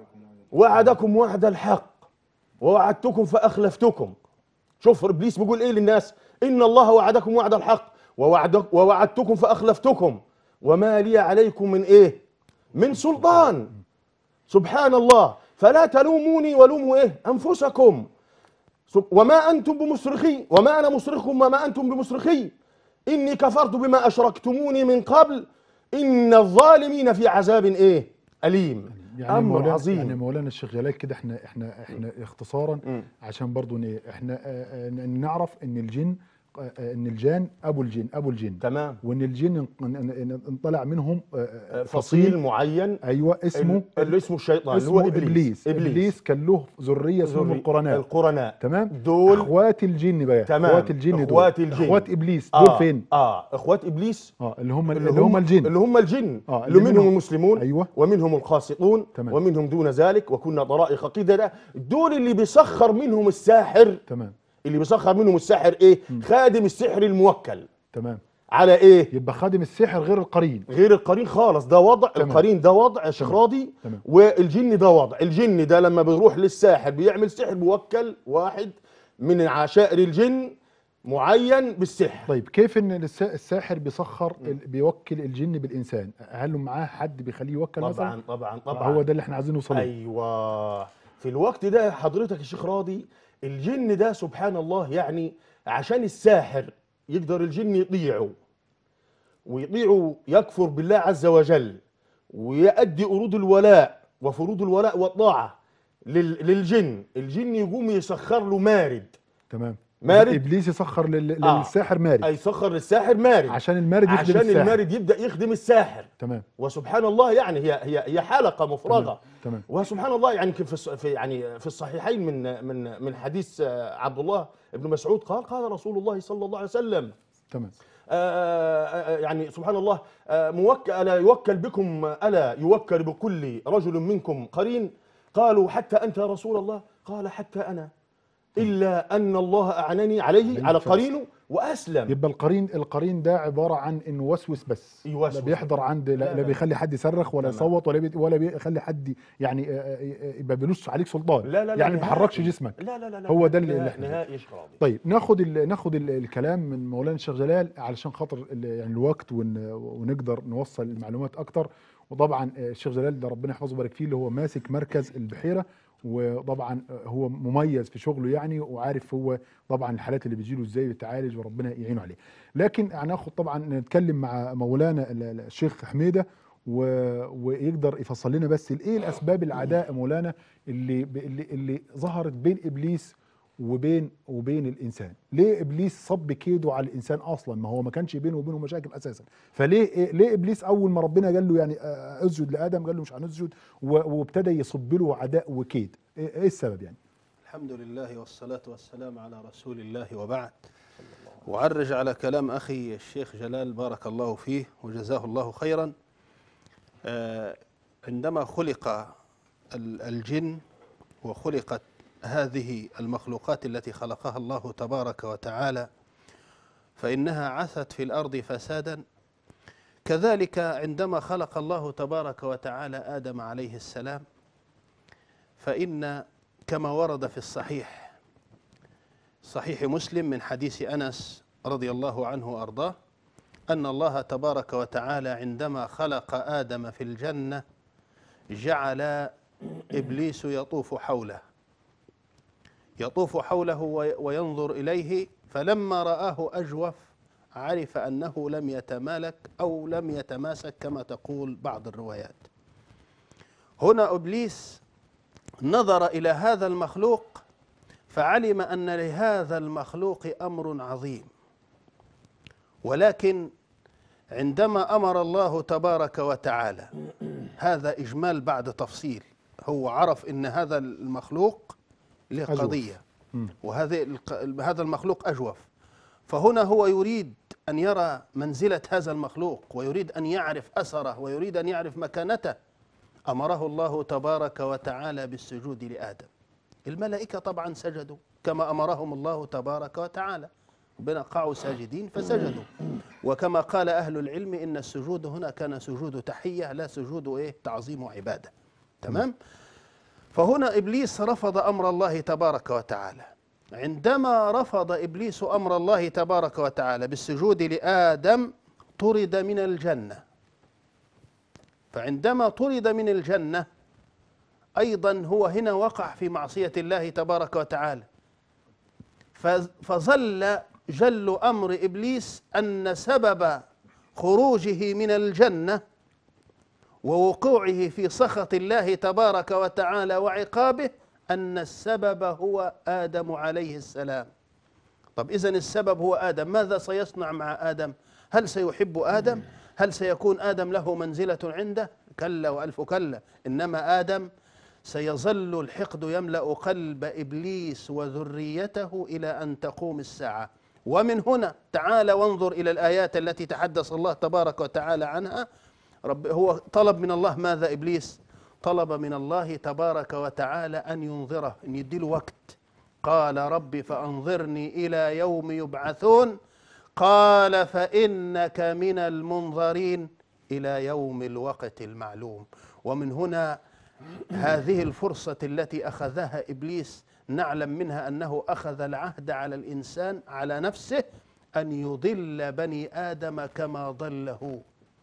وعدكم وعد الحق ووعدتكم فاخلفتكم شوف ابليس بيقول ايه للناس ان الله وعدكم وعد الحق ووعد ووعدتكم فاخلفتكم وما لي عليكم من ايه من سلطان سبحان الله فلا تلوموني ولوموا ايه انفسكم سب- وما انتم بمصرخي وما انا مصرخكم وما انتم بمصرخي اني كفرت بما اشركتموني من قبل ان الظالمين في عذاب ايه اليم يعني امر مولانا عظيم يعني مولانا الشيخ جلال كده احنا احنا احنا اختصارا مم. عشان برضو ن- احنا آه، آه، نعرف ان الجن آه، آه، ان الجان ابو الجن ابو الجن تمام وان الجن ان- ان- ان- انطلع منهم آه، آه، فصيل معين ايوه اسمه اللي اسمه الشيطان اللي اسمه هو ابليس ابليس كان له ذريه اسمهم ذري- القرناء القرناء تمام دول اخوات الجن بقى تمام. اخوات الجن دول إخوات الجن. اخوات ابليس دول آه فين اه اخوات ابليس اه اللي هم اللي هم الجن اللي هم الجن آه، اللي اللي منهم منهم- المسلمون أيوة. ومنهم القاسطون تمام. ومنهم دون ذلك وكنا طرائق قددا دول اللي بيسخر منهم الساحر تمام اللي بيسخر منهم الساحر ايه خادم السحر الموكل تمام على ايه يبقى خادم السحر غير القرين غير القرين خالص ده وضع تمام. القرين ده وضع يا شيخ راضي تمام. والجن ده وضع الجن ده لما بيروح للساحر بيعمل سحر موكل واحد من عشائر الجن معين بالسحر طيب كيف ان الس- الساحر بيسخر ال- بيوكل الجن بالانسان هل معاه حد بيخليه يوكل مثلا طبعا طبعا طبعا هو ده اللي احنا عايزين نوصل له ايوه في الوقت ده حضرتك يا شيخ راضي الجن ده سبحان الله يعني عشان الساحر يقدر الجن يطيعه ويطيعه يكفر بالله عز وجل ويؤدي أرود الولاء وفروض الولاء والطاعة لل- للجن الجن يقوم يسخر له مارد تمام مارد؟ ابليس يسخر لل... آه. للساحر مارد أي سخر للساحر مارد عشان المارد يخدم عشان الساحر المارد يبدأ يخدم الساحر تمام وسبحان الله يعني هي هي هي حلقة مفرغة تمام وسبحان الله يعني في الص- في يعني في الصحيحين من من من حديث آه، عبد الله بن مسعود قال قال رسول الله صلى الله عليه وسلم تمام آه، آه، يعني سبحان الله آه، موكل الا يوكل بكم الا يوكل بكل رجل منكم قرين قالوا حتى انت يا رسول الله قال حتى انا الا ان الله اعنني عليه على قرينه واسلم يبقى القرين القرين ده عباره عن انه وسوس بس يوسوس. لا بيحضر عند لا, لا، لا, لا. بيخلي حد يصرخ ولا تمام. يصوت ولا بي ولا بيخلي حد يعني آه، آه، يبقى بيلوش عليك سلطان لا لا لا يعني ما نهائي. بيحركش جسمك لا لا لا لا هو ده اللي- اللي نهائي- احنا فيه. نهائي يا شيخ راضي. طيب ناخد ال ناخد ال الكلام من مولانا الشيخ جلال علشان خاطر ال- يعني الوقت ون ونقدر نوصل المعلومات اكتر وطبعا آه، الشيخ جلال ده ربنا يحفظه ويبارك فيه اللي هو ماسك مركز البحيره وطبعا آه، هو مميز في شغله يعني وعارف هو طبعا الحالات اللي بتجيله ازاي بتعالج وربنا يعينه عليه لكن هناخد طبعا نتكلم مع مولانا ال- ال- الشيخ حميده و... ويقدر يفصل لنا بس ايه الاسباب العداء يا مولانا اللي ب... اللي اللي ظهرت بين ابليس وبين وبين الانسان ليه ابليس صب كيده على الانسان اصلا ما هو ما كانش بينه وبينه مشاكل اساسا فليه إيه ليه ابليس اول ما ربنا قال له يعني آه، اسجد لادم قال له مش هنسجد و- وابتدى يصب له عداء وكيد ايه إيه السبب يعني الحمد لله والصلاة والسلام على رسول الله وبعد وعرج على كلام أخي الشيخ جلال بارك الله فيه وجزاه الله خيرا آه، عندما خلق ال- الجن وخلقت هذه المخلوقات التي خلقها الله تبارك وتعالى فإنها عثت في الأرض فسادا كذلك عندما خلق الله تبارك وتعالى آدم عليه السلام فإن كما ورد في الصحيح صحيح مسلم من حديث أنس رضي الله عنه وأرضاه أن الله تبارك وتعالى عندما خلق آدم في الجنة جعل إبليس يطوف حوله يطوف حوله وي- وينظر إليه فلما رآه أجوف عرف أنه لم يتمالك أو لم يتماسك كما تقول بعض الروايات هنا إبليس نظر إلى هذا المخلوق فعلم أن لهذا المخلوق أمر عظيم ولكن عندما امر الله تبارك وتعالى هذا اجمال بعد تفصيل هو عرف ان هذا المخلوق له أجوف. قضيه مم. وهذا الق- هذا المخلوق اجوف فهنا هو يريد ان يرى منزله هذا المخلوق ويريد ان يعرف اثره ويريد ان يعرف مكانته امره الله تبارك وتعالى بالسجود لادم الملائكه طبعا سجدوا كما امرهم الله تبارك وتعالى ربنا قعوا ساجدين فسجدوا وكما قال أهل العلم إن السجود هنا كان سجود تحية لا سجود إيه تعظيم وعبادة تمام فهنا إبليس رفض أمر الله تبارك وتعالى عندما رفض إبليس أمر الله تبارك وتعالى بالسجود لآدم طرد من الجنة فعندما طرد من الجنة أيضا هو هنا وقع في معصية الله تبارك وتعالى فز- فظل جل امر ابليس ان سبب خروجه من الجنه ووقوعه في سخط الله تبارك وتعالى وعقابه ان السبب هو ادم عليه السلام طب اذا السبب هو ادم ماذا سيصنع مع ادم هل سيحب ادم هل سيكون ادم له منزله عنده كلا والف كلا انما ادم سيظل الحقد يملا قلب ابليس وذريته الى ان تقوم الساعه ومن هنا تعال وانظر الى الايات التي تحدث الله تبارك وتعالى عنها رب هو طلب من الله ماذا ابليس طلب من الله تبارك وتعالى ان ينظره ان يديله وقت قال رب فانظرني الى يوم يبعثون قال فانك من المنظرين الى يوم الوقت المعلوم ومن هنا هذه الفرصه التي اخذها ابليس نعلم منها انه اخذ العهد على الانسان على نفسه ان يضل بني ادم كما ضله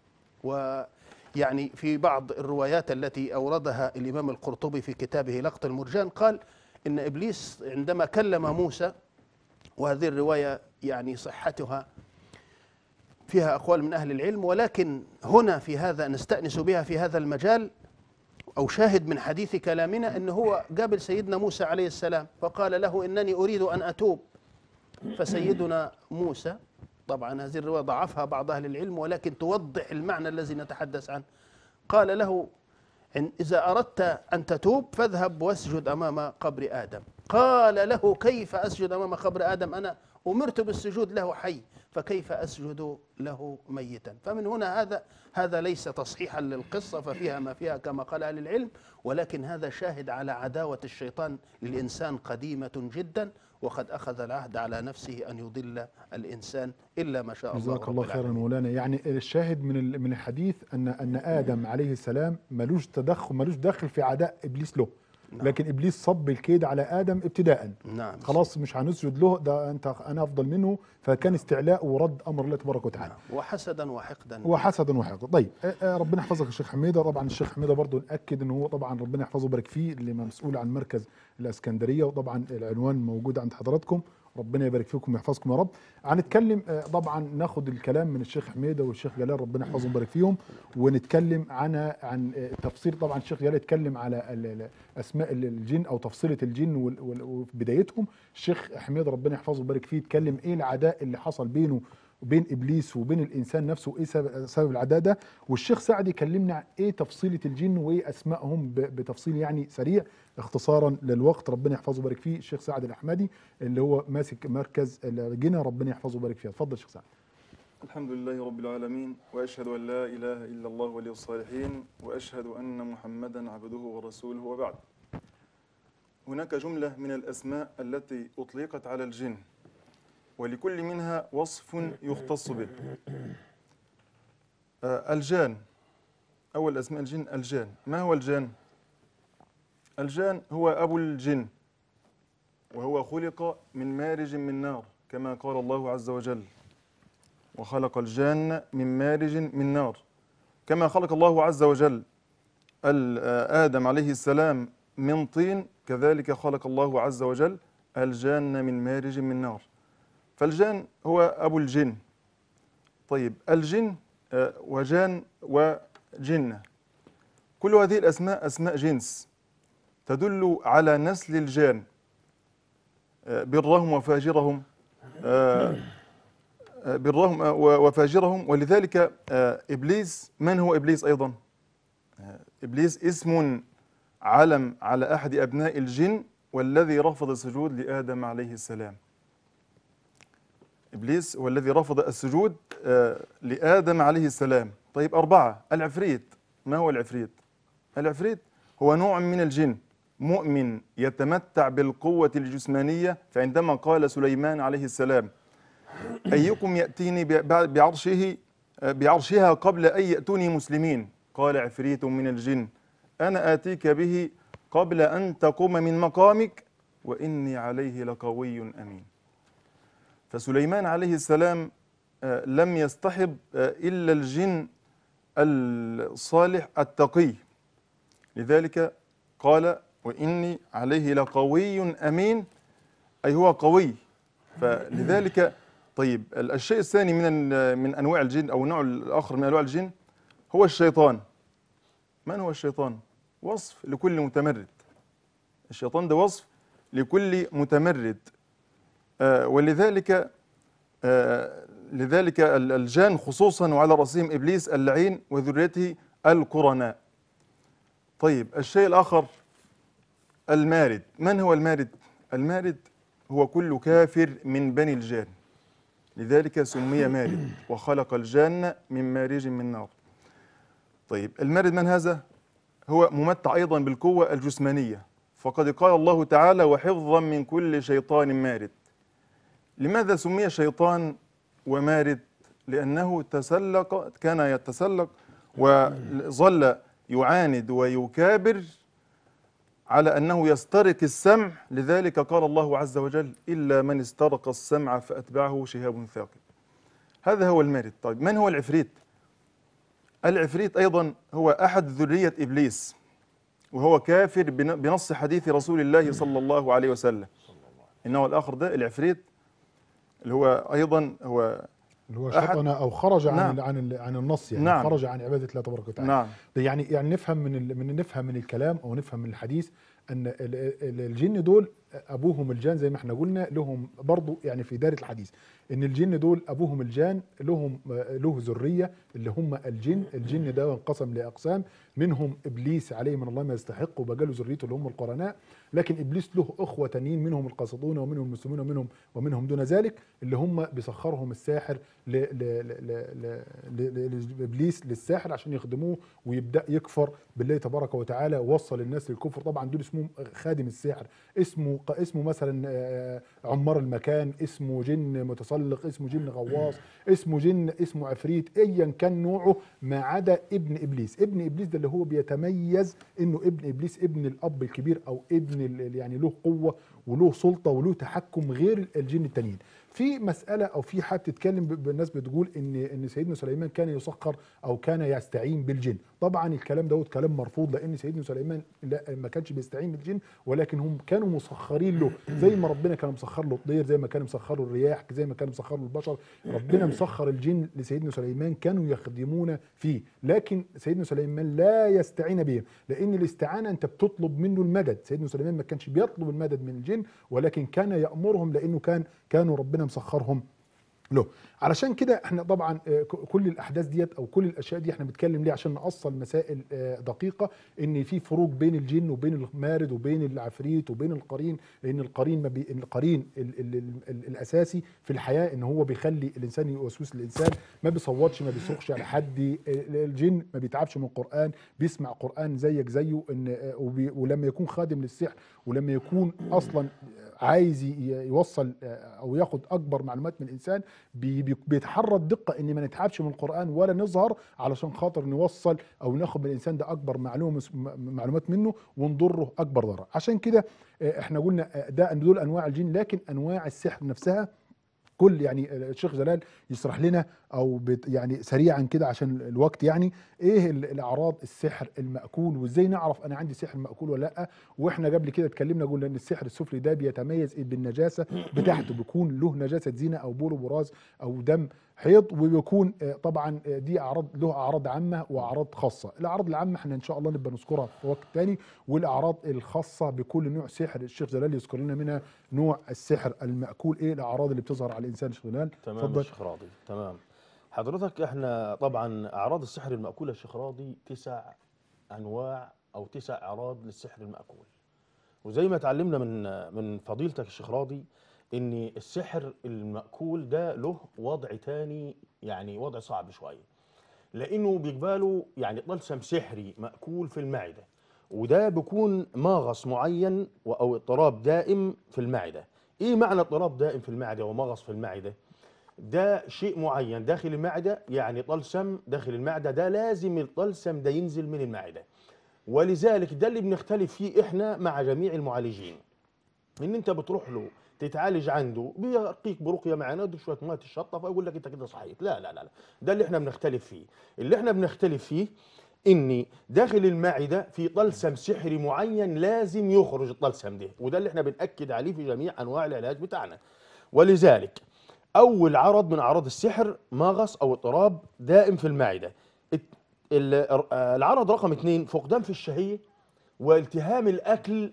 ويعني في بعض الروايات التي اوردها الامام القرطبي في كتابه لقط المرجان قال ان ابليس عندما كلم موسى وهذه الروايه يعني صحتها فيها اقوال من اهل العلم ولكن هنا في هذا نستانس بها في هذا المجال أو شاهد من حديث كلامنا أنه هو قابل سيدنا موسى عليه السلام فقال له إنني أريد أن أتوب فسيدنا موسى طبعا هذه الرواية ضعفها بعض أهل العلم ولكن توضح المعنى الذي نتحدث عنه قال له إن إذا أردت أن تتوب فاذهب واسجد أمام قبر آدم قال له كيف أسجد أمام قبر آدم أنا أمرت بالسجود له حي فكيف أسجد له ميتا فمن هنا هذا هذا ليس تصحيحا للقصة ففيها ما فيها كما قال أهل العلم ولكن هذا شاهد على عداوة الشيطان للإنسان قديمة جدا وقد أخذ العهد على نفسه أن يضل الإنسان إلا ما شاء الله جزاك رب الله خيرا العالمين. مولانا يعني الشاهد من ال- من الحديث ان ان ادم عليه السلام ملوش تدخل ملوش دخل في عداء ابليس له نعم. لكن ابليس صب الكيد على ادم ابتداء نعم خلاص مش هنسجد له ده انت انا افضل منه فكان استعلاء ورد امر الله تبارك وتعالى وحسدا وحقدا وحسدا وحقدا طيب آه، آه، ربنا يحفظك يا شيخ حميده طبعا الشيخ حميده برضو ناكد ان هو طبعا ربنا يحفظه ويبارك فيه اللي مسؤول عن مركز الاسكندريه وطبعا العنوان موجود عند حضراتكم ربنا يبارك فيكم ويحفظكم يا رب هنتكلم آه، طبعا ناخد الكلام من الشيخ حميده والشيخ جلال ربنا يحفظهم ويبارك فيهم ونتكلم عن عن آه، تفصيل طبعا الشيخ جلال اتكلم على ال- ال- اسماء ال- الجن او تفصيله الجن وال- وال- وبدايتهم الشيخ حميده ربنا يحفظه ويبارك فيه اتكلم ايه العداء اللي حصل بينه وبين ابليس وبين الانسان نفسه ايه سبب سبب العداء ده والشيخ سعد يكلمنا عن ايه تفصيله الجن وايه اسمائهم ب- بتفصيل يعني سريع اختصارا للوقت ربنا يحفظه ويبارك فيه الشيخ سعد الاحمدي اللي هو ماسك مركز الجنة ربنا يحفظه ويبارك فيه اتفضل شيخ سعد الحمد لله رب العالمين وأشهد أن لا إله إلا الله ولي الصالحين وأشهد أن محمدا عبده ورسوله وبعد هناك جملة من الأسماء التي أطلقت على الجن ولكل منها وصف يختص به آه، الجان أول أسماء الجن الجان ما هو الجان؟ الجان هو أبو الجن وهو خلق من مارج من نار كما قال الله عز وجل وخلق الجان من مارج من نار كما خلق الله عز وجل ال- آه، آدم عليه السلام من طين كذلك خلق الله عز وجل الجان من مارج من نار فالجان هو أبو الجن طيب الجن آه، وجان وجنة كل هذه الأسماء أسماء جنس تدل على نسل الجان آه، برهم وفاجرهم آه، آه، برهم آه، و- وفاجرهم ولذلك آه، إبليس من هو إبليس أيضا آه، إبليس اسم علم على أحد أبناء الجن والذي رفض السجود لآدم عليه السلام إبليس هو الذي رفض السجود آه، لآدم عليه السلام طيب أربعة العفريت ما هو العفريت العفريت هو نوع من الجن مؤمن يتمتع بالقوة الجسمانية فعندما قال سليمان عليه السلام أيكم يأتيني ب- بعرشه بعرشها قبل أن يأتوني مسلمين قال عفريت من الجن أنا آتيك به قبل أن تقوم من مقامك وإني عليه لقوي أمين فسليمان عليه السلام آه، لم يصطحب آه، إلا الجن الصالح التقي لذلك قال وإني عليه لقوي أمين أي هو قوي فلذلك طيب ال- الشيء الثاني من ال- من أنواع الجن أو النوع الآخر من أنواع الجن هو الشيطان من هو الشيطان؟ وصف لكل متمرد الشيطان ده وصف لكل متمرد آه، ولذلك آه، لذلك ال- الجان خصوصا وعلى رأسهم إبليس اللعين وذريته القرناء طيب الشيء الآخر المارد من هو المارد؟ المارد هو كل كافر من بني الجان لذلك سمي مارد وخلق الجان من مارج من نار طيب المارد من هذا؟ هو ممتع أيضا بالقوة الجسمانية فقد قال الله تعالى وحفظا من كل شيطان مارد لماذا سمي شيطان ومارد لأنه تسلق كان يتسلق وظل يعاند ويكابر على أنه يسترق السمع لذلك قال الله عز وجل إلا من استرق السمع فأتبعه شهاب ثاقب هذا هو المارد طيب من هو العفريت العفريت أيضا هو أحد ذرية إبليس وهو كافر بن- بنص حديث رسول الله صلى الله عليه وسلم إنه الآخر ده العفريت اللي هو أيضا هو اللي هو أحد- شطن او خرج عن نعم. ال- عن ال- عن النص يعني نعم. خرج عن عباده الله تبارك وتعالى نعم ده يعني يعني نفهم من ال- من نفهم من الكلام او نفهم من الحديث ان ال- ال- الجن دول ابوهم الجان زي ما احنا قلنا لهم برضو يعني في دائره الحديث ان الجن دول ابوهم الجان لهم له ذريه اللي هم الجن الجن ده انقسم لاقسام منهم ابليس عليه من الله ما يستحق وبقى له ذريته اللي هم القرناء لكن ابليس له اخوه تانيين منهم القاسطون ومنهم المسلمون ومنهم ومنهم دون ذلك اللي هم بيسخرهم الساحر ل- ل- ل- ل- ل- ل- لابليس للساحر عشان يخدموه ويبدا يكفر بالله تبارك وتعالى ووصل الناس للكفر طبعا دول اسمهم خادم الساحر اسمه ق- اسمه مثلا آه، عمار المكان اسمه جن متسلق اسمه جن غواص اسمه جن اسمه عفريت ايا كان نوعه ما عدا ابن ابليس ابن ابليس ده اللي هو بيتميز انه ابن ابليس ابن الاب الكبير او ابن ال- يعني له قوه وله سلطه وله تحكم غير الجن التانيين في مساله او في حد تتكلم ب- بالناس بتقول ان ان سيدنا سليمان كان يسخر او كان يستعين بالجن طبعا الكلام دوت كلام مرفوض لان سيدنا سليمان لا ما كانش بيستعين بالجن ولكن هم كانوا مسخرين له زي ما ربنا كان مسخر له الطير زي ما كان مسخر له الرياح زي ما كان مسخر له البشر ربنا مسخر الجن لسيدنا سليمان كانوا يخدمون فيه لكن سيدنا سليمان لا يستعين بهم لان الاستعانه انت بتطلب منه المدد سيدنا سليمان ما كانش بيطلب المدد من الجن ولكن كان يامرهم لانه كان كانوا ربنا مسخرهم له علشان كده احنا طبعا آه، ك- كل الاحداث ديت او كل الاشياء دي احنا بنتكلم ليه عشان نأصل مسائل آه، دقيقه ان في فروق بين الجن وبين المارد وبين العفريت وبين القرين لان القرين ما بي القرين ال ال ال ال الاساسي في الحياه ان هو بيخلي الانسان يوسوس الانسان ما بيصوتش ما بيصرخش على حد آه، الجن ما بيتعبش من القران بيسمع قران زيك زيه ان آه، وبي- ولما يكون خادم للسحر ولما يكون اصلا عايز ي- يوصل آه، او ياخد اكبر معلومات من الانسان بي- بي- بيتحرى الدقه ان ما نتعبش من القران ولا نظهر علشان خاطر نوصل او ناخد من الانسان ده اكبر معلومه م- معلومات منه ونضره اكبر ضرر عشان كده آه، احنا قلنا آه، ده دول انواع الجن لكن انواع السحر نفسها كل يعني الشيخ جلال يشرح لنا او بت يعني سريعا كده عشان الوقت يعني ايه ال- الاعراض السحر المأكول وازاي نعرف انا عندي سحر مأكول ولا لا واحنا قبل كده اتكلمنا قلنا ان السحر السفلي ده بيتميز بالنجاسه بتاعته بيكون له نجاسه زينه او بول وبراز او دم حيض وبيكون آه، طبعا آه، دي اعراض له اعراض عامه واعراض خاصه الاعراض العامه احنا ان شاء الله نبقى نذكرها في وقت تاني والاعراض الخاصه بكل نوع سحر الشيخ جلال يذكر لنا منها نوع السحر المأكول ايه الاعراض اللي بتظهر على الانسان الشيخ جلال تمام يا شيخ راضي تمام حضرتك احنا طبعا اعراض السحر المأكول يا شيخ راضي تسع انواع او تسع اعراض للسحر المأكول وزي ما اتعلمنا من من فضيلتك يا شيخ راضي ان السحر المأكول ده له وضع تاني يعني وضع صعب شويه لانه بيقبله يعني طلسم سحري مأكول في المعده وده بيكون ماغص معين و- او اضطراب دائم في المعده ايه معنى اضطراب دائم في المعده ومغص في المعده ده شيء معين داخل المعده يعني طلسم داخل المعده ده لازم الطلسم ده ينزل من المعده ولذلك ده اللي بنختلف فيه احنا مع جميع المعالجين ان انت بتروح له تتعالج عنده بيرقيك برقيه معينه يديك شويه ميه تشطف ويقول لك انت كده صحيت لا لا لا لا ده اللي احنا بنختلف فيه اللي احنا بنختلف فيه ان داخل المعده في طلسم سحري معين لازم يخرج الطلسم ده وده اللي احنا بناكد عليه في جميع انواع العلاج بتاعنا ولذلك اول عرض من اعراض السحر مغص او اضطراب دائم في المعده الت- ال- آه، العرض رقم اثنين فقدان في الشهيه والتهام الاكل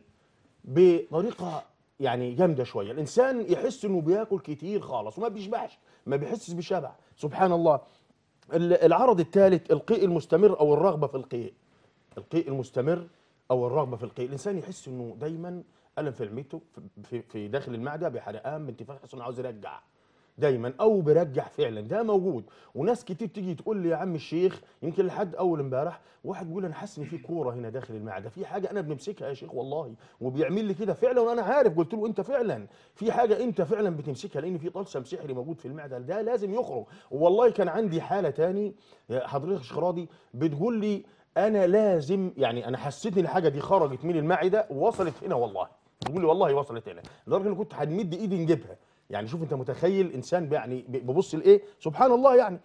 بطريقه يعني جامده شويه الانسان يحس انه بياكل كتير خالص وما بيشبعش ما بيحسش بشبع سبحان الله ال- العرض الثالث القيء المستمر او الرغبه في القيء القيء المستمر او الرغبه في القيء الانسان يحس انه دايما الم في الميته في, في داخل المعده بحرقان بانتفاخ يحس انه عاوز يرجع دايما او برجع فعلا ده موجود وناس كتير تيجي تقول لي يا عم الشيخ يمكن لحد اول امبارح واحد بيقول انا حاسس ان في كوره هنا داخل المعده في حاجه انا بنمسكها يا شيخ والله وبيعمل لي كده فعلا وانا عارف قلت له انت فعلا في حاجه انت فعلا بتمسكها لان في طلسم سحري موجود في المعده ده لازم يخرج والله كان عندي حاله تاني يا حضرتك يا شيخ راضي بتقول لي انا لازم يعني انا حسيت ان الحاجه دي خرجت من المعده ووصلت هنا والله بتقول لي والله وصلت هنا لدرجه ان كنت هنمد ايدي نجيبها يعني شوف انت متخيل انسان يعني بيبص لايه سبحان الله يعني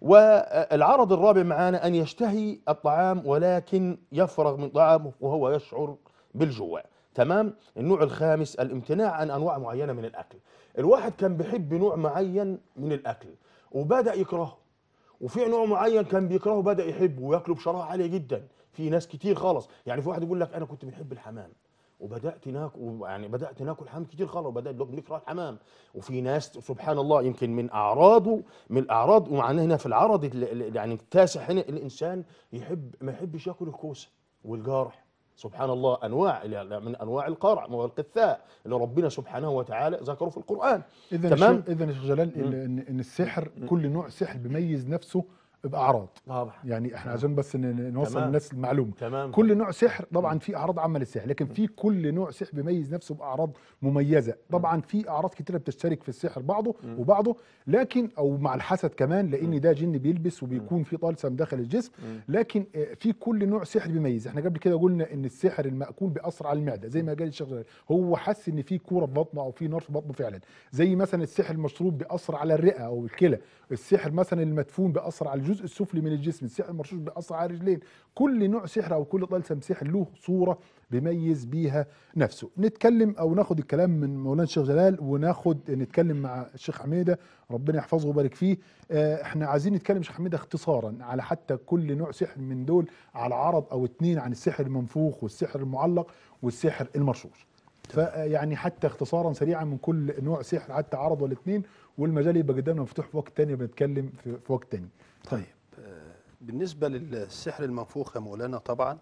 والعرض الرابع معانا ان يشتهي الطعام ولكن يفرغ من طعامه وهو يشعر بالجوع تمام النوع الخامس الامتناع عن انواع معينه من الاكل الواحد كان بيحب نوع معين من الاكل وبدا يكرهه وفي نوع معين كان بيكرهه بدا يحبه وياكله بشراهه عاليه جدا في ناس كتير خالص يعني في واحد يقول لك انا كنت بنحب الحمام وبدات ناكل يعني بدات ناكل حمام كتير خالص وبدات نكره الحمام وفي ناس سبحان الله يمكن من اعراضه من الاعراض ومعنا هنا في العرض ال- ال- يعني التاسع هنا الانسان يحب ما يحبش ياكل الكوسه والجارح سبحان الله انواع من انواع القرع والقثاء اللي ربنا سبحانه وتعالى ذكره في القران اذا تمام. الشيخ اذا يا شيخ جلال ال- ان ان السحر كل نوع سحر بيميز نفسه باعراض طبعا يعني احنا عشان بس ن- نوصل تمام. للناس المعلومه تمام كل نوع سحر طبعا في اعراض عامه للسحر لكن في كل نوع سحر بيميز نفسه باعراض مميزه طبعا في اعراض كتيره بتشترك في السحر بعضه وبعضه لكن او مع الحسد كمان لان ده جن بيلبس وبيكون في طلسم داخل الجسم لكن آه، في كل نوع سحر بيميز احنا قبل كده قلنا ان السحر المأكول بيأثر على المعده زي ما قال الشيخ جلال. هو حس ان في كوره في بطنه او في نار في بطنه فعلا زي مثلا السحر المشروب بيأثر على الرئه او الكلى السحر مثلا المدفون بيأثر على الجزء السفلي من الجسم السحر المرشوش بيأثر على الرجلين كل نوع سحر او كل طلسم سحر له صوره بيميز بيها نفسه نتكلم او ناخد الكلام من مولانا الشيخ جلال وناخد نتكلم مع الشيخ حميده ربنا يحفظه ويبارك فيه آه، احنا عايزين نتكلم يا شيخ حميده اختصارا على حتى كل نوع سحر من دول على عرض او اتنين عن السحر المنفوخ والسحر المعلق والسحر المرشوش فيعني حتى اختصارا سريعا من كل نوع سحر حتى عرض ولا اتنين والمجال يبقى قدامنا مفتوح في وقت تاني بنتكلم في, في وقت تاني طيب آه، بالنسبة للسحر المنفوخ يا مولانا طبعا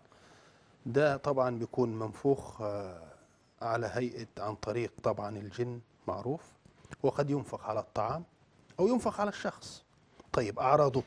ده طبعا بيكون منفوخ آه، على هيئة عن طريق طبعا الجن معروف وقد ينفخ على الطعام أو ينفخ على الشخص طيب أعراضه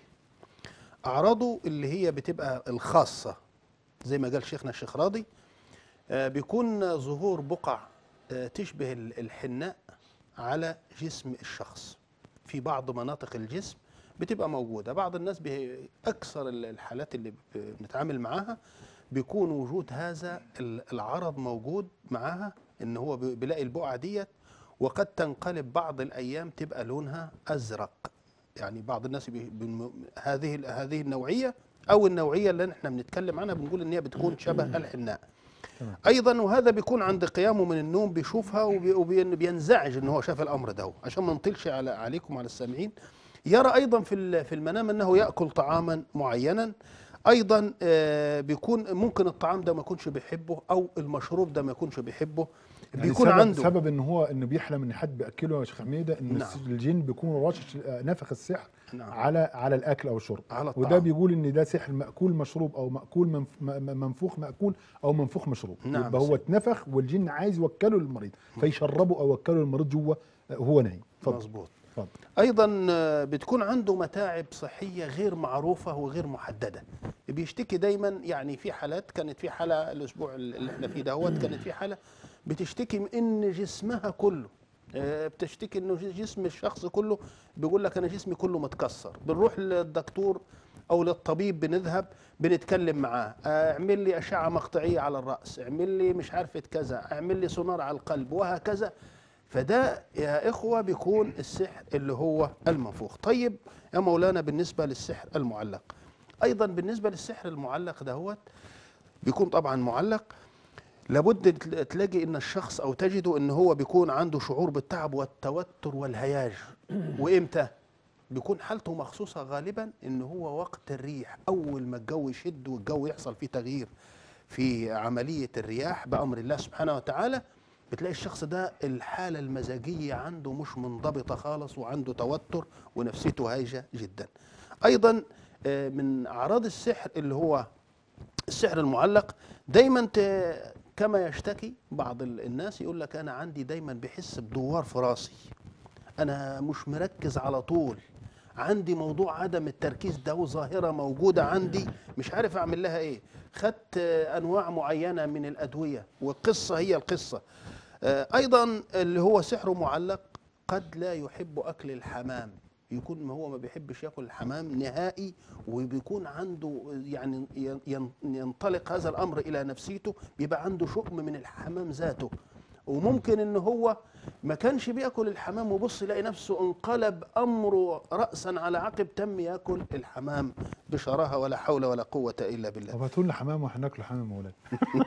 أعراضه اللي هي بتبقى الخاصة زي ما قال شيخنا الشيخ راضي آه، بيكون ظهور بقع آه، تشبه ال- الحناء على جسم الشخص في بعض مناطق الجسم بتبقى موجودة بعض الناس بي- أكثر ال- الحالات اللي ب- بنتعامل معاها بيكون وجود هذا ال- العرض موجود معاها ان هو بي- بيلاقي البقعة ديت وقد تنقلب بعض الأيام تبقى لونها أزرق يعني بعض الناس بي بن- هذه ال- هذه النوعية أو النوعية اللي احنا بنتكلم عنها بنقول إن هي بتكون شبه الحناء تمام. ايضا وهذا بيكون عند قيامه من النوم بيشوفها وبينزعج ان هو شاف الامر ده عشان ما نطيلش على عليكم على السامعين يرى ايضا في ال- في المنام انه ياكل طعاما معينا ايضا آه، بيكون ممكن الطعام ده ما يكونش بيحبه او المشروب ده ما يكونش بيحبه يعني بيكون سبب عنده سبب ان هو انه بيحلم ان حد بياكله يا شيخ حميده ان نعم. الس- الجن بيكون راشش آه، نفخ السحر نعم. على على الاكل او الشرب على وده الطعام. بيقول ان ده سحر ماكول مشروب او ماكول منف م- م- منفوخ ماكول او منفوخ مشروب نعم. يبقى هو اتنفخ والجن عايز يوكله للمريض فيشربه او يوكله للمريض جوه آه، وهو نايم اتفضل مظبوط اتفضل ايضا آه، بتكون عنده متاعب صحيه غير معروفه وغير محدده بيشتكي دايما يعني في حالات كانت في حاله الاسبوع اللي احنا فيه دهوت كانت في حاله بتشتكي من ان جسمها كله آه، بتشتكي انه ج- جسم الشخص كله بيقول لك انا جسمي كله متكسر بنروح للدكتور او للطبيب بنذهب بنتكلم معاه آه، اعمل لي اشعه مقطعيه على الراس اعمل لي مش عارفه كذا اعمل لي سونار على القلب وهكذا فده يا إخوة بيكون السحر اللي هو المنفوخ طيب يا مولانا بالنسبة للسحر المعلق أيضا بالنسبة للسحر المعلق دهوت بيكون طبعا معلق لابد تل- تلاقي ان الشخص او تجده ان هو بيكون عنده شعور بالتعب والتوتر والهياج وامتى بيكون حالته مخصوصة غالبا ان هو وقت الريح اول ما الجو يشد والجو يحصل فيه تغيير في عملية الرياح بأمر الله سبحانه وتعالى بتلاقي الشخص ده الحالة المزاجية عنده مش منضبطة خالص وعنده توتر ونفسيته هايجة جدا أيضا آه، من أعراض السحر اللي هو السحر المعلق دايما ت- كما يشتكي بعض ال- الناس يقول لك أنا عندي دايما بحس بدوار في راسي أنا مش مركز على طول عندي موضوع عدم التركيز ده ظاهرة موجودة عندي مش عارف أعمل لها إيه خدت آه، أنواع معينة من الأدوية والقصة هي القصة آه، أيضا اللي هو سحر معلق قد لا يحب أكل الحمام يكون ما هو ما بيحبش ياكل الحمام نهائي وبيكون عنده يعني ين- ين- ينطلق هذا الامر الى نفسيته بيبقى عنده شؤم من الحمام ذاته وممكن ان هو ما كانش بياكل الحمام وبص يلاقي نفسه انقلب امره راسا على عقب تم ياكل الحمام بشراهه ولا حول ولا قوه الا بالله طب هاتوا لنا حمام وهناكل حمام يا مولانا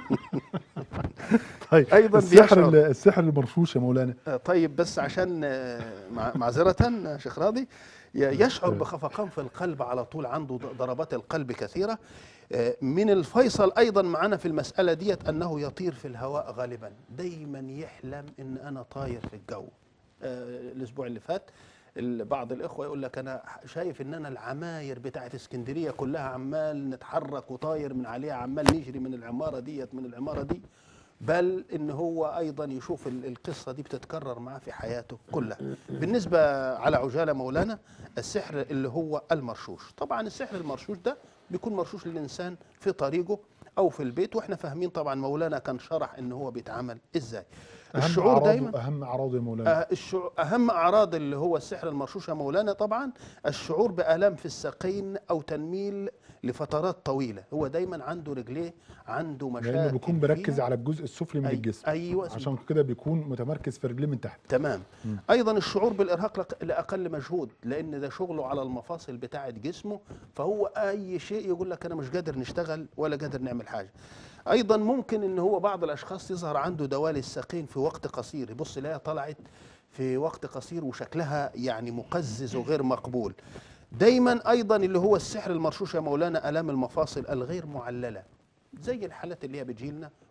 طيب أيضاً السحر بيشعر. ال- السحر المرشوش يا مولانا آه، طيب بس عشان آه، مع- معذرة يا شيخ راضي ي- يشعر بخفقان في القلب على طول عنده ض- ضربات القلب كثيرة آه، من الفيصل أيضا معنا في المسألة ديت أنه يطير في الهواء غالبا دايما يحلم أن أنا طاير في الجو آه، الأسبوع اللي فات ال- بعض الإخوة يقول لك أنا شايف أن أنا العماير بتاعت اسكندرية كلها عمال نتحرك وطاير من عليها عمال نجري من العمارة ديت من العمارة دي بل ان هو ايضا يشوف ال- القصه دي بتتكرر معاه في حياته كلها بالنسبه على عجاله مولانا السحر اللي هو المرشوش طبعا السحر المرشوش ده بيكون مرشوش للانسان في طريقه او في البيت واحنا فاهمين طبعا مولانا كان شرح ان هو بيتعمل ازاي اهم الشعور اعراضه دايما اهم اعراضه يا مولانا آه، الشعور اهم اعراض اللي هو السحر المرشوش يا مولانا طبعا الشعور بالام في الساقين او تنميل لفترات طويله هو دايما عنده رجليه عنده مشاكل لانه بيكون بركز فيها. على الجزء السفلي من أي- الجسم ايوه عشان كده بيكون متمركز في رجليه من تحت تمام ايضا الشعور بالارهاق لق- لاقل مجهود لان ده شغله على المفاصل بتاعه جسمه فهو اي شيء يقول لك انا مش قادر نشتغل ولا قادر نعمل حاجه ايضا ممكن ان هو بعض الاشخاص يظهر عنده دوالي الساقين في وقت قصير يبص يلاقيها طلعت في وقت قصير وشكلها يعني مقزز وغير مقبول دايما ايضا اللي هو السحر المرشوش يا مولانا الام المفاصل الغير معلله زي الحالات اللي هي بتجيلنا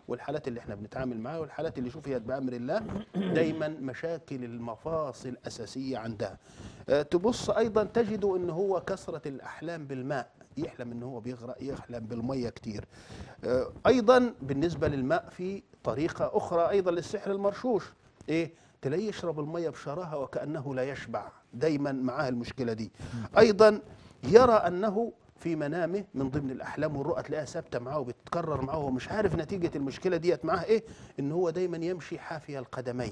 والحالات اللي احنا بنتعامل معاها والحالات اللي شفيت بامر الله دايما مشاكل المفاصل اساسيه عندها آه، تبص ايضا تجد ان هو كثره الاحلام بالماء يحلم ان هو بيغرق يحلم بالميه كتير آه، ايضا بالنسبه للماء في طريقه اخرى ايضا للسحر المرشوش ايه تلاقيه يشرب الميه بشراهه وكانه لا يشبع دايما معاه المشكله دي ايضا يرى انه في منامه من ضمن الاحلام والرؤى تلاقيها ثابته معاه وبتتكرر معاه ومش عارف نتيجه المشكله ديت معاه ايه ان هو دايما يمشي حافي القدمين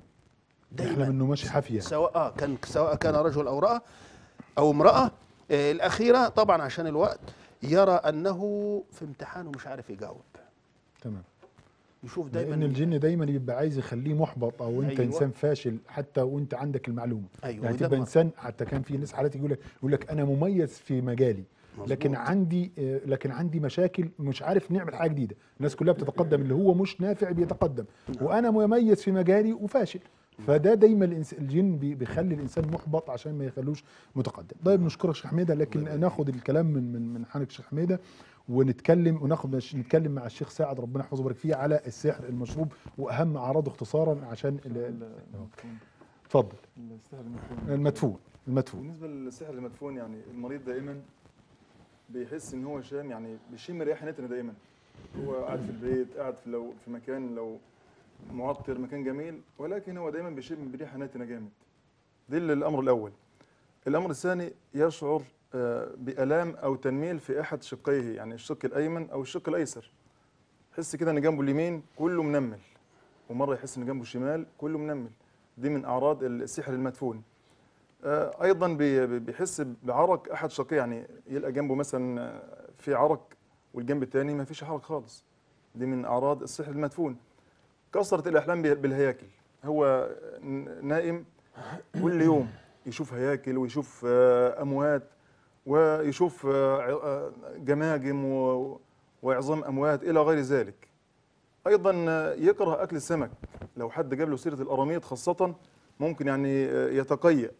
يحلم انه ماشي حافيه سواء آه كان سواء كان رجل او امراه او امراه آه الاخيره طبعا عشان الوقت يرى انه في امتحانه مش عارف يجاوب تمام يشوف لان دايما الجن دايما يبقى عايز يخليه محبط او انت أيوة. انسان فاشل حتى وانت عندك المعلومه أيوة، يعني وده تبقى ما- انسان حتى كان في ناس حالات يقول لك يقول لك انا مميز في مجالي لكن مظبوط. عندي آه، لكن عندي مشاكل مش عارف نعمل حاجه جديده الناس كلها بتتقدم اللي هو مش نافع بيتقدم وانا مميز في مجالي وفاشل فده دايما الإنس- الجن بي- بيخلي الانسان محبط عشان ما يخلوش متقدم طيب نشكرك شيخ حميده لكن ناخد الكلام من من من حضرتك شيخ حميده ونتكلم وناخد مش- نتكلم مع الشيخ ساعد ربنا يحفظه ويبارك فيه على السحر المشروب واهم اعراضه اختصارا عشان ال- ال- اتفضل السحر المدفون المدفون المدفون بالنسبه للسحر المدفون يعني المريض دائما بيحس ان هو شام يعني بيشم ريحه نتنه دائما هو قاعد في البيت قاعد في لو في مكان لو معطر مكان جميل ولكن هو دايما بيشم بريحه نتنه جامد ده الامر الاول الامر الثاني يشعر آه، بالام او تنميل في احد شقيه يعني الشق الايمن او الشق الايسر يحس كده ان جنبه اليمين كله منمل ومره يحس ان جنبه الشمال كله منمل دي من اعراض السحر المدفون آه، ايضا بي- بي- بيحس بعرق احد شقيه يعني يلقى جنبه مثلا آه، في عرق والجنب الثاني ما فيش عرق خالص دي من اعراض السحر المدفون كثره الاحلام بال- بالهياكل هو ن- نائم كل يوم يشوف هياكل ويشوف آه، اموات ويشوف آه، ع- آه، جماجم و- وعظام اموات الى غير ذلك ايضا آه، يكره اكل السمك لو حد جاب له سيره القراميط خاصه ممكن يعني آه، يتقيأ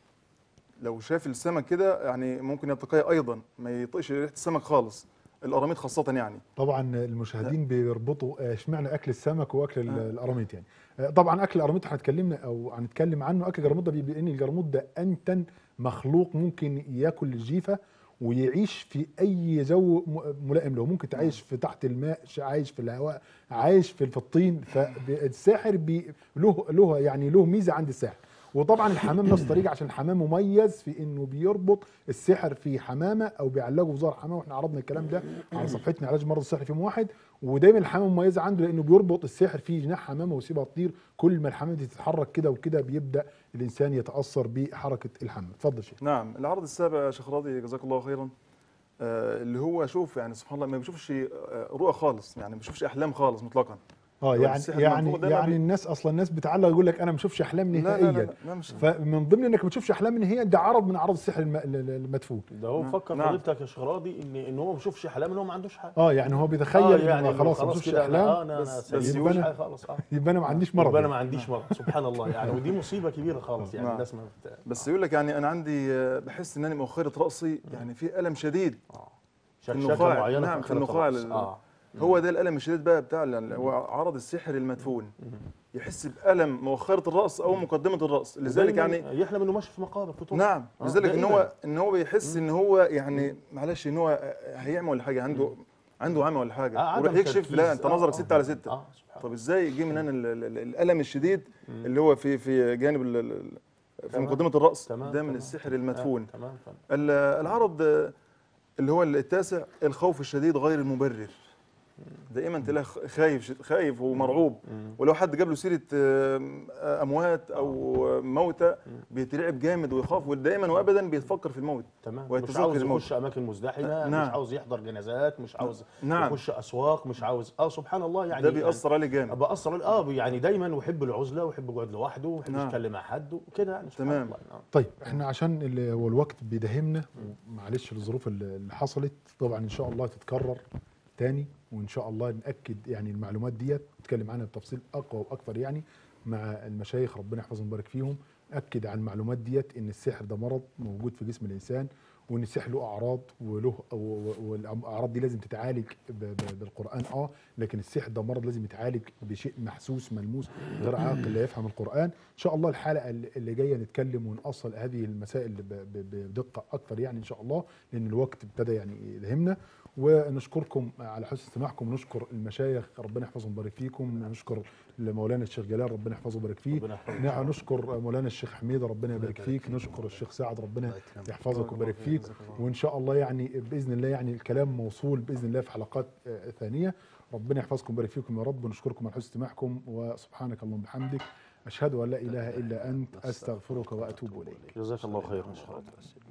لو شاف السمك كده يعني ممكن يتقيأ ايضا ما يطيقش ريحه السمك خالص القراميط خاصه يعني طبعا المشاهدين بيربطوا آه، اشمعنى اكل السمك واكل ال- القراميط يعني آه، طبعا اكل القراميط احنا اتكلمنا او هنتكلم عنه اكل القراميط ده بيبقى ان القراميط ده انتن مخلوق ممكن ياكل الجيفه ويعيش في اي جو م- ملائم له ممكن تعيش في تحت الماء ش- عايش في الهواء عايش في في الطين فالساحر بي له له يعني له ميزه عند الساحر وطبعا الحمام نفس الطريقه عشان الحمام مميز في انه بيربط السحر في حمامه او بيعلقه في ظهر حمامه واحنا عرضنا الكلام ده على صفحتنا علاج مرض السحر في يوم واحد ودايما الحمامه مميزه عنده لانه بيربط السحر في جناح حمامه ويسيبها تطير كل ما الحمامه دي تتحرك كده وكده بيبدا الانسان يتاثر بحركه الحمام اتفضل شيخ نعم العرض السابع يا شيخ راضي جزاك الله خيرا آه، اللي هو شوف يعني سبحان الله ما بيشوفش آه، رؤى خالص يعني ما بيشوفش احلام خالص مطلقا اه هو يعني السحر يعني المنفوذ ده ما يعني بي- الناس اصلا الناس بتعلق يقول لك انا ما بشوفش احلام لا نهائيا لا لا, لا مش فمن ضمن انك ما بتشوفش احلام نهائيا ده عرض من اعراض السحر الم- ال- ال- المدفون ده هو نعم. مفكر نعم. فضيلتك يا شيخ راضي ان ان هو ما بيشوفش احلام ان هو ما عندوش حاجه اه يعني هو بيتخيل آه يعني إنه خلاص ما بشوفش كده أنا- احلام آه انا انا بس- سليم، بس مفيش يبقى أنا- حاجة خالص اه يبقى انا ما عنديش مرض يبقى انا يعني. ما عنديش مرض سبحان الله يعني ودي مصيبه كبيره خالص يعني نعم. الناس ما بت... بس يقول لك يعني انا عندي آه، بحس ان انا مؤخره راسي يعني في الم شديد شكشكه النخاع، معينه نعم، في آخرة النخاع الرأس. لل- اه هو ده الالم الشديد بقى بتاع ال- هو عرض السحر المدفون يحس بالم مؤخره الراس او مقدمه الراس لذلك ودايماً يعني يحلم انه ماشي في مقابر في طرق. نعم آه، لذلك ان دائماً. هو ان هو بيحس ان هو يعني معلش ان هو هيعمل ولا حاجه عنده عنده عمى ولا آه، حاجه عدم ويروح يكشف تركيز. لا انت آه، نظرك آه. 6 على 6 اه سبحان طب ازاي يجي من هنا ال- ال- ال- الالم الشديد اللي هو في في جانب ال- ال- في تمام. مقدمه الراس تمام، ده من تمام. السحر الله. المدفون آه، تمام تمام ال- العرض آه، اللي هو التاسع الخوف الشديد غير المبرر دائما تلاقيه خ- خايف شد- خايف ومرعوب ولو حد جاب له سيره آم، اموات او موتى بيترعب جامد ويخاف ودائما وابدا بيتفكر في الموت تمام مش ويتذكر عاوز الموت. يخش اماكن مزدحمه نعم. مش عاوز يحضر جنازات مش عاوز نعم. يخش اسواق مش عاوز اه سبحان الله يعني ده بيأثر عليه يعني جامد بأثر اه يعني دايما يحب العزله ويحب يقعد لوحده ويحب نعم. يتكلم مع حد وكده يعني سبحان تمام. الله آه. طيب احنا عشان ال- هو الوقت بيداهمنا معلش الظروف اللي اللي حصلت طبعا ان شاء الله تتكرر تاني وان شاء الله ناكد يعني المعلومات ديت نتكلم عنها بتفصيل اقوى واكثر يعني مع المشايخ ربنا يحفظهم ويبارك فيهم اكد على المعلومات ديت ان السحر ده مرض موجود في جسم الانسان وان السحر له اعراض وله و- و- والاعراض دي لازم تتعالج ب- ب- بالقران اه لكن السحر ده مرض لازم يتعالج بشيء محسوس ملموس غير عاقل لا يفهم القران ان شاء الله الحلقه اللي اللي جايه نتكلم ونأصل هذه المسائل ب- ب- بدقه اكثر يعني ان شاء الله لان الوقت ابتدى يعني يلهمنا ونشكركم على حسن استماعكم ونشكر المشايخ ربنا يحفظهم ويبارك فيكم نشكر مولانا الشيخ جلال ربنا يحفظه ويبارك فيه ربنا يحفظه. نعم نشكر مولانا الشيخ حميد ربنا يبارك فيك نشكر الشيخ سعد ربنا يحفظك ويبارك فيك وان شاء الله يعني باذن الله يعني الكلام موصول باذن الله في حلقات آه، ثانيه ربنا يحفظكم ويبارك فيكم يا رب ونشكركم على حسن استماعكم وسبحانك اللهم وبحمدك اشهد ان لا اله الا انت استغفرك واتوب اليك جزاك الله خيرا